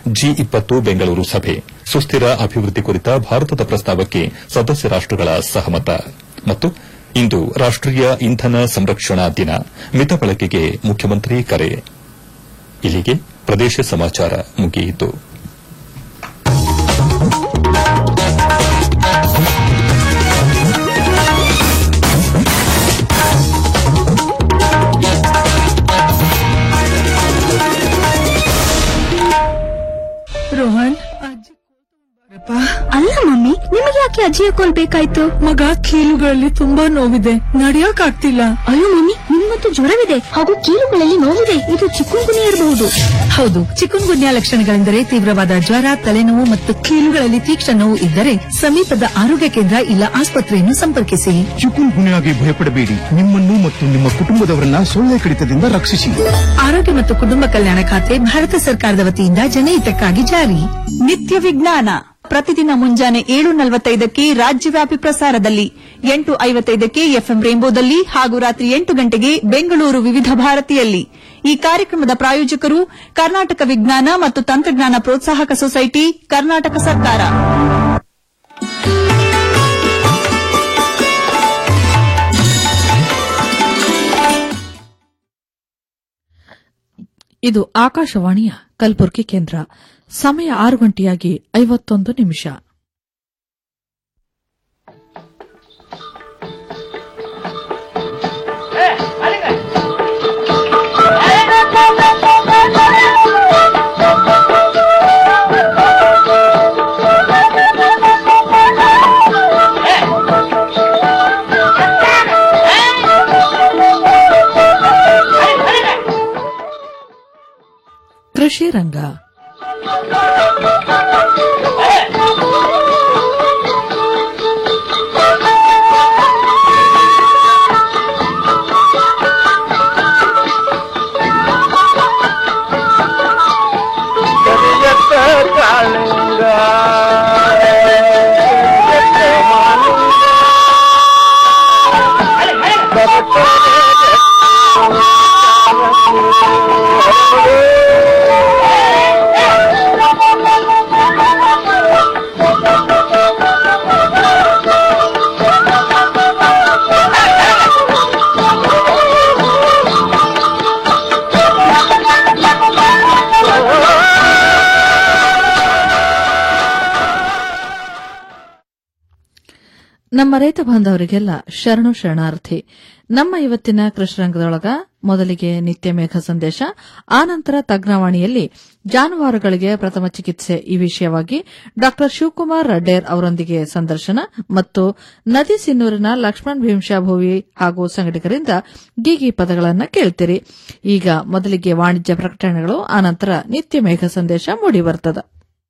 G ಇಪ್ಪತ್ತು ಬೆಂಗಳೂರು ಸಭೆ ಸುಸ್ತಿರ ಅಭಿವೃದ್ಧಿ ಕುರಿತ ಭಾರತದ ಪ್ರಸ್ತಾವಕ್ಕೆ ಸದಸ್ಯ ರಾಷ್ಟಗಳ ಸಹಮತ ಮತ್ತು ಇಂದು ರಾಷ್ಟೀಯ ಇಂಧನ ಸಂರಕ್ಷಣಾ ದಿನ ಮಿತ ಬಳಕೆಗೆ ಮುಖ್ಯಮಂತ್ರಿ ಕರೆ ಇಲ್ಲಿಗೆ ಪ್ರದೇಶ ಸಮಾಚಾರ ಮುಗಿಯಿತು ರೋಹನ್ ಅಜ್ಜಿ ಬಾರಪ್ಪ. ಅಲ್ಲ ಮಮ್ಮಿ ನಿಮಗೆ ಯಾಕೆ ಅಜ್ಜಿಯ ಕೋಲ್ ಬೇಕಾಯ್ತು ಮಗ ಕೀಲುಗಳಲ್ಲಿ ತುಂಬಾ ನೋವಿದೆ ನಡಿಯಕ್ ಆಗ್ತಿಲ್ಲ ಅಯ್ಯೋ ಮಮ್ಮಿ ನಿಮ್ಮಂತೂ ಜ್ವರವಿದೆ ಹಾಗೂ ಕೀಲುಗಳಲ್ಲಿ ನೋವಿದೆ ಇದು ಚಿಕ್ಕುಂಗುನಿ ಇರಬಹುದು ಹೌದು ಚಿಕನ್ ಗುನ್ಯಾ ಲಕ್ಷಣಗಳೆಂದರೆ ತೀವ್ರವಾದ ಜ್ವರ ತಲೆನೋವು ಮತ್ತು ಕೀಲುಗಳಲ್ಲಿ ತೀಕ್ಷ್ಣ ನೋವು ಇದ್ದರೆ ಸಮೀಪದ ಆರೋಗ್ಯ ಕೇಂದ್ರ ಇಲ್ಲ ಆಸ್ಪತ್ರೆಯನ್ನು ಸಂಪರ್ಕಿಸಿ ಚಿಕುನ್ ಗುಣೆಯಾಗಿ ಭಯಪಡಬೇಡಿ ನಿಮ್ಮನ್ನು ಮತ್ತು ನಿಮ್ಮ ಕುಟುಂಬದವರನ್ನ ಸೊಳ್ಳೆ ಕಡಿತದಿಂದ ರಕ್ಷಿಸಿ ಆರೋಗ್ಯ ಮತ್ತು ಕುಟುಂಬ ಕಲ್ಯಾಣ ಖಾತೆ ಭಾರತ ಸರ್ಕಾರದ ವತಿಯಿಂದ ಜನಹಿತಕ್ಕಾಗಿ ಜಾರಿ ನಿತ್ಯ ವಿಜ್ಞಾನ ಪ್ರತಿದಿನ ಮುಂಜಾನೆ ಏಳು ನಲವತ್ತೈದಕ್ಕೆ ರಾಜ್ಯವ್ಯಾಪಿ ಪ್ರಸಾರದಲ್ಲಿ ಎಂಟು ಐವತ್ತೈದಕ್ಕೆ ಎಫ್ಎಂ ರೇಂಬೋದಲ್ಲಿ ಹಾಗೂ ರಾತ್ರಿ ಎಂಟು ಗಂಟೆಗೆ ಬೆಂಗಳೂರು ವಿವಿಧ ಭಾರತಿಯಲ್ಲಿ ಈ ಕಾರ್ಯಕ್ರಮದ ಪ್ರಾಯೋಜಕರು ಕರ್ನಾಟಕ ವಿಜ್ಞಾನ ಮತ್ತು ತಂತ್ರಜ್ಞಾನ ಪ್ರೋತ್ಸಾಹಕ ಸೊಸೈಟಿ ಕರ್ನಾಟಕ ಸರ್ಕಾರ ಇದು ಆಕಾಶವಾಣಿಯ ಕಲಬುರಗಿ ಕೇಂದ್ರ ಸಮಯ ಆರು ಗಂಟೆಯಾಗಿ ಐವತ್ತೊಂದು ನಿಮಿಷ ಕೃಷಿ ರಂಗ ನಮ್ಮ ರೈತ ಬಾಂಧವರಿಗೆಲ್ಲ ಶರಣು ಶರಣಾರ್ಥಿ ನಮ್ಮ ಇವತ್ತಿನ ಕೃಷಿರಂಗದೊಳಗ ಮೊದಲಿಗೆ ನಿತ್ಯ ಮೇಘ ಸಂದೇಶ ಆನಂತರ ತಜ್ಞವಾಣಿಯಲ್ಲಿ ಜಾನುವಾರುಗಳಿಗೆ ಪ್ರಥಮ ಚಿಕಿತ್ಸೆ ಈ ವಿಷಯವಾಗಿ ಡಾ ಶಿವಕುಮಾರ್ ರಡ್ಡೇರ್ ಅವರೊಂದಿಗೆ ಸಂದರ್ಶನ ಮತ್ತು ನದಿ ಸಿನ್ನೂರಿನ ಲಕ್ಷ್ಮಣ್ ಭೀಮಶಾ ಭೋವಿ ಹಾಗೂ ಸಂಘಟಕರಿಂದ ಗೀಗಿ ಪದಗಳನ್ನು ಕೇಳ್ತೀರಿ ಈಗ ಮೊದಲಿಗೆ ವಾಣಿಜ್ಯ ಪ್ರಕಟಣೆಗಳು ಆನಂತರ ನಿತ್ಯ ಮೇಘ ಸಂದೇಶ ಮೂಡಿಬರ್ತದೆ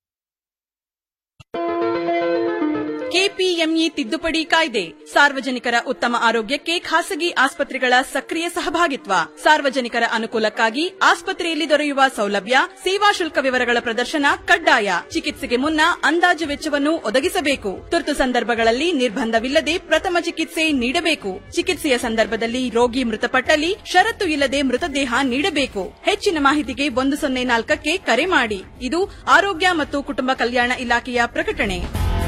ಕೆಪಿಎಂಇ ತಿದ್ದುಪಡಿ ಕಾಯ್ದೆ ಸಾರ್ವಜನಿಕರ ಉತ್ತಮ ಆರೋಗ್ಯಕ್ಕೆ ಖಾಸಗಿ ಆಸ್ಪತ್ರೆಗಳ ಸಕ್ರಿಯ ಸಹಭಾಗಿತ್ವ ಸಾರ್ವಜನಿಕರ ಅನುಕೂಲಕ್ಕಾಗಿ ಆಸ್ಪತ್ರೆಯಲ್ಲಿ ದೊರೆಯುವ ಸೌಲಭ್ಯ ಸೇವಾ ಶುಲ್ಕ ವಿವರಗಳ ಪ್ರದರ್ಶನ ಕಡ್ಡಾಯ ಚಿಕಿತ್ಸೆಗೆ ಮುನ್ನ ಅಂದಾಜು ವೆಚ್ಚವನ್ನು ಒದಗಿಸಬೇಕು ತುರ್ತು ಸಂದರ್ಭಗಳಲ್ಲಿ ನಿರ್ಬಂಧವಿಲ್ಲದೆ ಪ್ರಥಮ ಚಿಕಿತ್ಸೆ ನೀಡಬೇಕು ಚಿಕಿತ್ಸೆಯ ಸಂದರ್ಭದಲ್ಲಿ ರೋಗಿ ಮೃತಪಟ್ಟಲ್ಲಿ ಷರತ್ತು ಇಲ್ಲದೆ ಮೃತದೇಹ ನೀಡಬೇಕು ಹೆಚ್ಚಿನ ಮಾಹಿತಿಗೆ ಒಂದು ಸೊನ್ನೆ ನಾಲ್ಕಕ್ಕೆ ಕರೆ ಮಾಡಿ ಇದು ಆರೋಗ್ಯ ಮತ್ತು ಕುಟುಂಬ ಕಲ್ಯಾಣ ಇಲಾಖೆಯ ಪ್ರಕಟಣೆ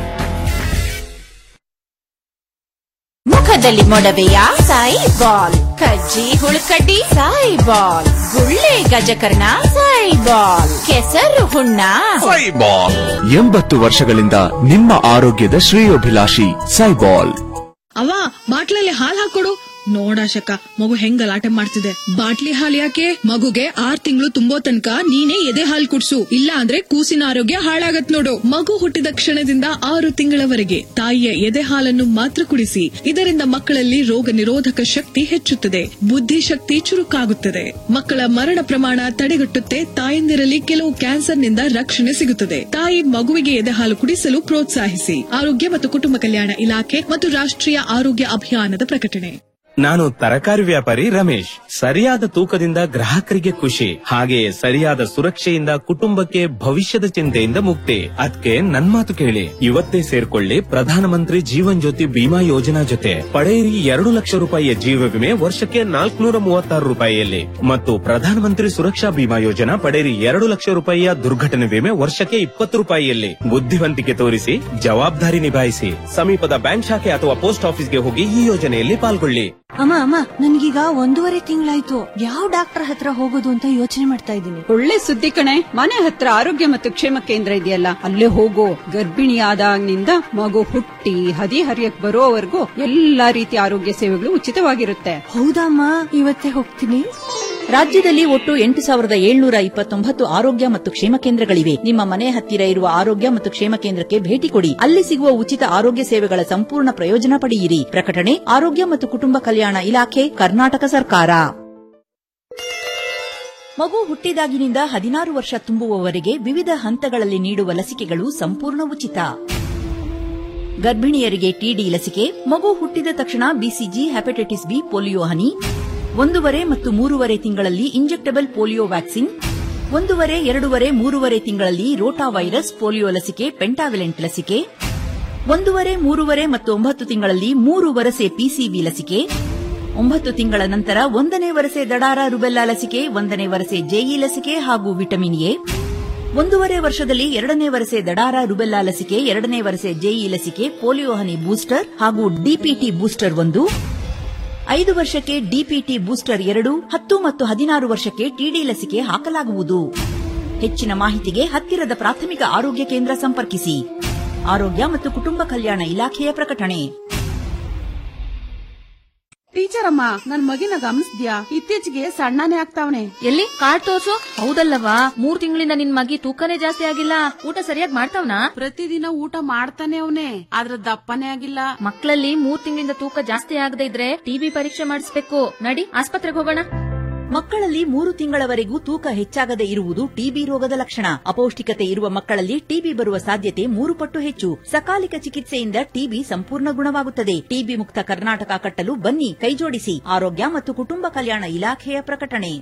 ಮುಖದಲ್ಲಿ ಮೊಡವೆಯ ಸಾಯಿ ಬಾಲ್ ಕಜ್ಜಿ ಹುಳುಕಡ್ಡಿ ಸಾಯಿ ಬಾಲ್ ಗುಳ್ಳೆ ಗಜಕರ್ಣ ಸಾಯಿ ಬಾಲ್ ಕೆಸರು ಹುಣ್ಣ ಎಂಬತ್ತು ವರ್ಷಗಳಿಂದ ನಿಮ್ಮ ಆರೋಗ್ಯದ ಶ್ರೇಯೋಭಿಲಾಷಿ ಸೈಬಾಲ್ ಅವ ಬಾಟ್ಲಲ್ಲಿ ಹಾಲ್ ಹಾಕೊಡು ನೋಡಾಶಕ ಮಗು ಹೆಂಗ್ ಗಲಾಟೆ ಮಾಡ್ತಿದೆ ಬಾಟ್ಲಿ ಹಾಲ್ ಯಾಕೆ ಮಗುಗೆ ಆರ್ ತಿಂಗಳು ತುಂಬೋ ತನಕ ನೀನೇ ಎದೆ ಹಾಲ್ ಕುಡ್ಸು ಇಲ್ಲ ಅಂದ್ರೆ ಕೂಸಿನ ಆರೋಗ್ಯ ಹಾಳಾಗತ್ ನೋಡು ಮಗು ಹುಟ್ಟಿದ ಕ್ಷಣದಿಂದ ಆರು ತಿಂಗಳವರೆಗೆ ತಾಯಿಯ ಎದೆ ಹಾಲನ್ನು ಮಾತ್ರ ಕುಡಿಸಿ ಇದರಿಂದ ಮಕ್ಕಳಲ್ಲಿ ರೋಗ ನಿರೋಧಕ ಶಕ್ತಿ ಹೆಚ್ಚುತ್ತದೆ ಬುದ್ಧಿಶಕ್ತಿ ಚುರುಕಾಗುತ್ತದೆ ಮಕ್ಕಳ ಮರಣ ಪ್ರಮಾಣ ತಡೆಗಟ್ಟುತ್ತೆ ತಾಯಂದಿರಲ್ಲಿ ಕೆಲವು ಕ್ಯಾನ್ಸರ್ನಿಂದ ರಕ್ಷಣೆ ಸಿಗುತ್ತದೆ ತಾಯಿ ಮಗುವಿಗೆ ಎದೆ ಹಾಲು ಕುಡಿಸಲು ಪ್ರೋತ್ಸಾಹಿಸಿ ಆರೋಗ್ಯ ಮತ್ತು ಕುಟುಂಬ ಕಲ್ಯಾಣ ಇಲಾಖೆ ಮತ್ತು ರಾಷ್ಟ್ರೀಯ ಆರೋಗ್ಯ ಅಭಿಯಾನದ ಪ್ರಕಟಣೆ ನಾನು ತರಕಾರಿ ವ್ಯಾಪಾರಿ ರಮೇಶ್ ಸರಿಯಾದ ತೂಕದಿಂದ ಗ್ರಾಹಕರಿಗೆ ಖುಷಿ ಹಾಗೆಯೇ ಸರಿಯಾದ ಸುರಕ್ಷೆಯಿಂದ ಕುಟುಂಬಕ್ಕೆ ಭವಿಷ್ಯದ ಚಿಂತೆಯಿಂದ ಮುಕ್ತಿ ಅದಕ್ಕೆ ನನ್ ಮಾತು ಕೇಳಿ ಇವತ್ತೇ ಸೇರ್ಕೊಳ್ಳಿ ಪ್ರಧಾನಮಂತ್ರಿ ಜೀವನ್ ಜ್ಯೋತಿ ಬಿಮಾ ಯೋಜನಾ ಜೊತೆ ಪಡೆಯಿರಿ ಎರಡು ಲಕ್ಷ ರೂಪಾಯಿಯ ಜೀವ ವಿಮೆ ವರ್ಷಕ್ಕೆ ನಾಲ್ಕುನೂರ ಮೂವತ್ತಾರು ರೂಪಾಯಿಯಲ್ಲಿ ಮತ್ತು ಪ್ರಧಾನಮಂತ್ರಿ ಸುರಕ್ಷಾ ಬಿಮಾ ಯೋಜನಾ ಪಡೆಯಿರಿ ಎರಡು ಲಕ್ಷ ರೂಪಾಯಿಯ ದುರ್ಘಟನೆ ವಿಮೆ ವರ್ಷಕ್ಕೆ ಇಪ್ಪತ್ತು ರೂಪಾಯಿಯಲ್ಲಿ ಬುದ್ಧಿವಂತಿಕೆ ತೋರಿಸಿ ಜವಾಬ್ದಾರಿ ನಿಭಾಯಿಸಿ ಸಮೀಪದ ಬ್ಯಾಂಕ್ ಶಾಖೆ ಅಥವಾ ಪೋಸ್ಟ್ ಆಫೀಸ್ಗೆ ಹೋಗಿ ಈ ಯೋಜನೆಯಲ್ಲಿ ಪಾಲ್ಗೊಳ್ಳಿ ಅಮ್ಮ ಅಮ್ಮ ನನ್ಗೀಗ ಒಂದೂವರೆ ತಿಂಗಳಾಯ್ತು ಯಾವ ಡಾಕ್ಟರ್ ಹತ್ರ ಹೋಗೋದು ಅಂತ ಯೋಚನೆ ಮಾಡ್ತಾ ಇದ್ದೀನಿ ಒಳ್ಳೆ ಸುದ್ದಿ ಕಣೆ ಮನೆ ಹತ್ರ ಆರೋಗ್ಯ ಮತ್ತು ಕ್ಷೇಮ ಕೇಂದ್ರ ಇದೆಯಲ್ಲ ಅಲ್ಲೇ ಹೋಗೋ ಗರ್ಭಿಣಿಯಾದಾಗಿನಿಂದ ಮಗು ಹುಟ್ಟಿ ಹದಿ ಹರಿಯಕ್ ಬರೋವರೆಗೂ ಎಲ್ಲಾ ರೀತಿಯ ಆರೋಗ್ಯ ಸೇವೆಗಳು ಉಚಿತವಾಗಿರುತ್ತೆ ಹೌದಮ್ಮ ಇವತ್ತೇ ಹೋಗ್ತೀನಿ ರಾಜ್ಯದಲ್ಲಿ ಒಟ್ಟು ಎಂಟು ಸಾವಿರದ ಏಳ್ನೂರ ಇಪ್ಪತ್ತೊಂಬತ್ತು ಆರೋಗ್ಯ ಮತ್ತು ಕ್ಷೇಮ ಕೇಂದ್ರಗಳಿವೆ ನಿಮ್ಮ ಮನೆ ಹತ್ತಿರ ಇರುವ ಆರೋಗ್ಯ ಮತ್ತು ಕ್ಷೇಮ ಕೇಂದ್ರಕ್ಕೆ ಭೇಟಿ ಕೊಡಿ ಅಲ್ಲಿ ಸಿಗುವ ಉಚಿತ ಆರೋಗ್ಯ ಸೇವೆಗಳ ಸಂಪೂರ್ಣ ಪ್ರಯೋಜನ ಪಡೆಯಿರಿ ಪ್ರಕಟಣೆ ಆರೋಗ್ಯ ಮತ್ತು ಕುಟುಂಬ ಕಲ್ಯಾಣ ಇಲಾಖೆ ಕರ್ನಾಟಕ ಸರ್ಕಾರ ಮಗು ಹುಟ್ಟಿದಾಗಿನಿಂದ ಹದಿನಾರು ವರ್ಷ ತುಂಬುವವರೆಗೆ ವಿವಿಧ ಹಂತಗಳಲ್ಲಿ ನೀಡುವ ಲಸಿಕೆಗಳು ಸಂಪೂರ್ಣ ಉಚಿತ ಗರ್ಭಿಣಿಯರಿಗೆ ಟಿಡಿ ಲಸಿಕೆ ಮಗು ಹುಟ್ಟಿದ ತಕ್ಷಣ ಬಿಸಿಜಿ ಹೆಪಟೈಟಿಸ್ ಬಿ ಪೋಲಿಯೋ ಹನಿ ಒಂದೂವರೆ ಮತ್ತು ಮೂರುವರೆ ತಿಂಗಳಲ್ಲಿ ಇಂಜೆಕ್ಟಬಲ್ ಪೋಲಿಯೋ ವ್ಯಾಕ್ಸಿನ್ ಒಂದೂವರೆ ಎರಡೂವರೆ ಮೂರುವರೆ ತಿಂಗಳಲ್ಲಿ ರೋಟಾ ವೈರಸ್ ಪೋಲಿಯೋ ಲಸಿಕೆ ಪೆಂಟಾವಿಲೆಂಟ್ ಲಸಿಕೆ ಒಂದೂವರೆ ಮೂರುವರೆ ಮತ್ತು ಒಂಬತ್ತು ತಿಂಗಳಲ್ಲಿ ಮೂರು ವರಸೆ ಪಿಸಿಬಿ ಲಸಿಕೆ ಒಂಬತ್ತು ತಿಂಗಳ ನಂತರ ಒಂದನೇ ವರಸೆ ದಡಾರ ರುಬೆಲ್ಲಾ ಲಸಿಕೆ ಒಂದನೇ ವರಸೆ ಜೆಇ ಲಸಿಕೆ ಹಾಗೂ ವಿಟಮಿನ್ ಎ ಒಂದೂವರೆ ವರ್ಷದಲ್ಲಿ ಎರಡನೇ ವರಸೆ ದಡಾರ ರುಬೆಲ್ಲಾ ಲಸಿಕೆ ಎರಡನೇ ವರಸೆ ಜೆಇ ಲಸಿಕೆ ಪೋಲಿಯೋ ಹನಿ ಬೂಸ್ಟರ್ ಹಾಗೂ ಡಿಪಿಟಿ ಬೂಸ್ಟರ್ ಒಂದು ಐದು ವರ್ಷಕ್ಕೆ ಡಿಪಿಟಿ ಬೂಸ್ಟರ್ ಎರಡು ಹತ್ತು ಮತ್ತು ಹದಿನಾರು ವರ್ಷಕ್ಕೆ ಟಿಡಿ ಲಸಿಕೆ ಹಾಕಲಾಗುವುದು ಹೆಚ್ಚಿನ ಮಾಹಿತಿಗೆ ಹತ್ತಿರದ ಪ್ರಾಥಮಿಕ ಆರೋಗ್ಯ ಕೇಂದ್ರ ಸಂಪರ್ಕಿಸಿ ಆರೋಗ್ಯ ಮತ್ತು ಕುಟುಂಬ ಕಲ್ಯಾಣ ಇಲಾಖೆಯ ಪ್ರಕಟಣೆ ಟೀಚರ್ ಅಮ್ಮ ನನ್ ಮಗಿನ ಗಮನಿಸ್ದ್ಯಾ ಇತ್ತೀಚೆಗೆ ಸಣ್ಣನೇ ಆಗ್ತಾವನೆ ಎಲ್ಲಿ ಕಾರ್ಡ್ ತೋರ್ಸು ಹೌದಲ್ಲವಾ ಮೂರ್ ತಿಂಗಳಿಂದ ನಿನ್ ಮಗಿ ತೂಕನೇ ಜಾಸ್ತಿ ಆಗಿಲ್ಲ ಊಟ ಸರಿಯಾಗಿ ಮಾಡ್ತಾವ್ನಾ ಪ್ರತಿದಿನ ಊಟ ಮಾಡ್ತಾನೆ ಅವನೇ ಆದ್ರ ದಪ್ಪನೇ ಆಗಿಲ್ಲ ಮಕ್ಕಳಲ್ಲಿ ಮೂರ್ ತಿಂಗಳಿಂದ ತೂಕ ಜಾಸ್ತಿ ಆಗದೆ ಇದ್ರೆ ಟಿಬಿ ಪರೀಕ್ಷೆ ಮಾಡಿಸ್ಬೇಕು ನಡಿ ಆಸ್ಪತ್ರೆಗೆ ಹೋಗೋಣ ಮಕ್ಕಳಲ್ಲಿ ಮೂರು ತಿಂಗಳವರೆಗೂ ತೂಕ ಹೆಚ್ಚಾಗದೆ ಇರುವುದು ಟಿಬಿ ರೋಗದ ಲಕ್ಷಣ ಅಪೌಷ್ಟಿಕತೆ ಇರುವ ಮಕ್ಕಳಲ್ಲಿ ಟಿಬಿ ಬರುವ ಸಾಧ್ಯತೆ ಮೂರು ಪಟ್ಟು ಹೆಚ್ಚು ಸಕಾಲಿಕ ಚಿಕಿತ್ಸೆಯಿಂದ ಟಿಬಿ ಸಂಪೂರ್ಣ ಗುಣವಾಗುತ್ತದೆ ಟಿಬಿ ಮುಕ್ತ ಕರ್ನಾಟಕ ಕಟ್ಟಲು ಬನ್ನಿ ಕೈಜೋಡಿಸಿ ಆರೋಗ್ಯ ಮತ್ತು ಕುಟುಂಬ ಕಲ್ಯಾಣ ಇಲಾಖೆಯ ಪ್ರಕಟಣೆ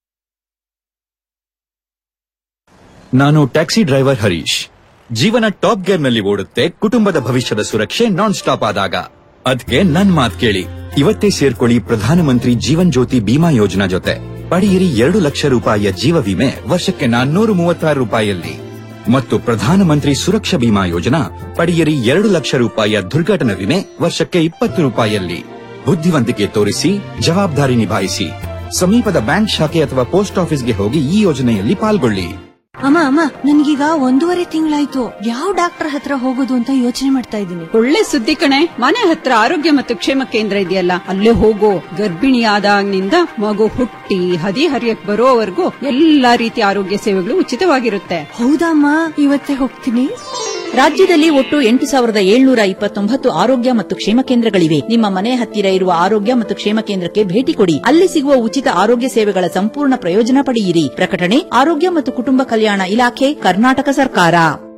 ನಾನು ಟ್ಯಾಕ್ಸಿ ಡ್ರೈವರ್ ಹರೀಶ್ ಜೀವನ ಟಾಪ್ ಗೇರ್ ನಲ್ಲಿ ಓಡುತ್ತೆ ಕುಟುಂಬದ ಭವಿಷ್ಯದ ಸುರಕ್ಷೆ ನಾನ್ ಸ್ಟಾಪ್ ಆದಾಗ ಅದ್ಕೆ ನನ್ ಮಾತ್ ಕೇಳಿ ಇವತ್ತೇ ಸೇರ್ಕೊಳ್ಳಿ ಪ್ರಧಾನಮಂತ್ರಿ ಜೀವನ್ ಜ್ಯೋತಿ ಬಿಮಾ ಯೋಜನಾ ಜೊತೆ ಪಡೆಯಿರಿ ಎರಡು ಲಕ್ಷ ರೂಪಾಯಿಯ ಜೀವ ವಿಮೆ ವರ್ಷಕ್ಕೆ ನಾನ್ನೂರು ಮೂವತ್ತಾರು ರೂಪಾಯಿಯಲ್ಲಿ ಮತ್ತು ಪ್ರಧಾನಮಂತ್ರಿ ಸುರಕ್ಷಾ ಬಿಮಾ ಯೋಜನಾ ಪಡೆಯಿರಿ ಎರಡು ಲಕ್ಷ ರೂಪಾಯಿಯ ದುರ್ಘಟನಾ ವಿಮೆ ವರ್ಷಕ್ಕೆ ಇಪ್ಪತ್ತು ರೂಪಾಯಿಯಲ್ಲಿ ಬುದ್ಧಿವಂತಿಕೆ ತೋರಿಸಿ ಜವಾಬ್ದಾರಿ ನಿಭಾಯಿಸಿ ಸಮೀಪದ ಬ್ಯಾಂಕ್ ಶಾಖೆ ಅಥವಾ ಪೋಸ್ಟ್ ಆಫೀಸ್ಗೆ ಹೋಗಿ ಈ ಯೋಜನೆಯಲ್ಲಿ ಪಾಲ್ಗೊಳ್ಳಿ ಅಮ್ಮ ಅಮ್ಮ ನನ್ಗೀಗ ಒಂದೂವರೆ ತಿಂಗಳಾಯ್ತು ಯಾವ ಡಾಕ್ಟರ್ ಹತ್ರ ಹೋಗೋದು ಅಂತ ಯೋಚನೆ ಮಾಡ್ತಾ ಇದ್ದೀನಿ ಒಳ್ಳೆ ಸುದ್ದಿ ಕಣೆ ಮನೆ ಹತ್ರ ಆರೋಗ್ಯ ಮತ್ತು ಕ್ಷೇಮ ಕೇಂದ್ರ ಇದೆಯಲ್ಲ ಅಲ್ಲೇ ಹೋಗೋ ಗರ್ಭಿಣಿಯಾದಾಗಿನಿಂದ ಮಗು ಹುಟ್ಟಿ ಹದಿ ಹರಿಯಕ್ ಬರೋವರೆಗೂ ಎಲ್ಲಾ ರೀತಿಯ ಆರೋಗ್ಯ ಸೇವೆಗಳು ಉಚಿತವಾಗಿರುತ್ತೆ ಹೌದಮ್ಮ ಇವತ್ತೇ ಹೋಗ್ತೀನಿ ರಾಜ್ಯದಲ್ಲಿ ಒಟ್ಟು ಎಂಟು ಸಾವಿರದ ಏಳ್ನೂರ ಇಪ್ಪತ್ತೊಂಬತ್ತು ಆರೋಗ್ಯ ಮತ್ತು ಕ್ಷೇಮ ಕೇಂದ್ರಗಳಿವೆ ನಿಮ್ಮ ಮನೆ ಹತ್ತಿರ ಇರುವ ಆರೋಗ್ಯ ಮತ್ತು ಕ್ಷೇಮ ಕೇಂದ್ರಕ್ಕೆ ಭೇಟಿ ಕೊಡಿ ಅಲ್ಲಿ ಸಿಗುವ ಉಚಿತ ಆರೋಗ್ಯ ಸೇವೆಗಳ ಸಂಪೂರ್ಣ ಪ್ರಯೋಜನ ಪಡೆಯಿರಿ ಪ್ರಕಟಣೆ ಆರೋಗ್ಯ ಮತ್ತು ಕುಟುಂಬ ಕಲ್ಯಾಣ ಇಲಾಖೆ ಕರ್ನಾಟಕ ಸರ್ಕಾರ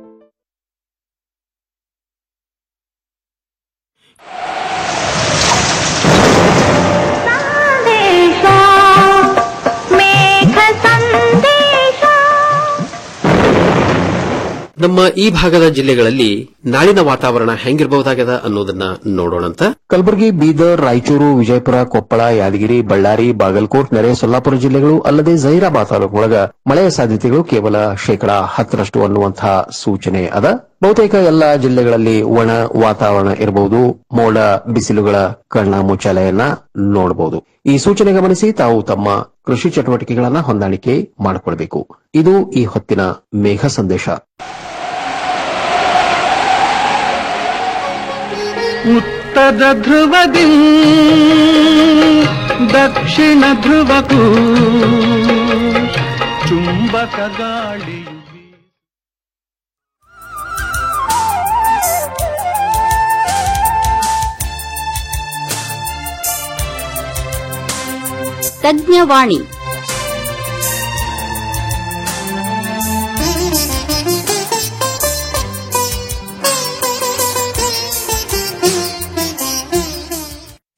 ನಮ್ಮ ಈ ಭಾಗದ ಜಿಲ್ಲೆಗಳಲ್ಲಿ ನಾಳಿನ ವಾತಾವರಣ ಹೆಂಗಿರಬಹುದಾಗದ ಅನ್ನೋದನ್ನ ನೋಡೋಣಂತ ಕಲಬುರಗಿ ಬೀದರ್ ರಾಯಚೂರು ವಿಜಯಪುರ ಕೊಪ್ಪಳ ಯಾದಗಿರಿ ಬಳ್ಳಾರಿ ಬಾಗಲಕೋಟ್ ನೆರೆ ಸೊಲ್ಲಾಪುರ ಜಿಲ್ಲೆಗಳು ಅಲ್ಲದೆ ಜೈರಾಬಾದ್ ತಾಲೂಕೊಳಗ ಮಳೆಯ ಸಾಧ್ಯತೆಗಳು ಕೇವಲ ಶೇಕಡಾ ಹತ್ತರಷ್ಟು ಅನ್ನುವಂತಹ ಸೂಚನೆ ಅದ ಬಹುತೇಕ ಎಲ್ಲಾ ಜಿಲ್ಲೆಗಳಲ್ಲಿ ಒಣ ವಾತಾವರಣ ಇರಬಹುದು ಮೋಡ ಬಿಸಿಲುಗಳ ಕಣ್ಣ ಮುಚ್ಚಾಲೆಯನ್ನ ನೋಡಬಹುದು ಈ ಸೂಚನೆ ಗಮನಿಸಿ ತಾವು ತಮ್ಮ ಕೃಷಿ ಚಟುವಟಿಕೆಗಳನ್ನ ಹೊಂದಾಣಿಕೆ ಮಾಡಿಕೊಳ್ಬೇಕು ಇದು ಈ ಹೊತ್ತಿನ ಮೇಘ ಸಂದೇಶ ಉತ್ತರ ಧ್ರುವದಿ ದಕ್ಷಿಣ ಧ್ರುವಕ್ಕೂ ಚುಂಬಕ ಗಾಳಿಯು ತಜ್ಞವಾಣಿ ಆತ್ಮೀಯ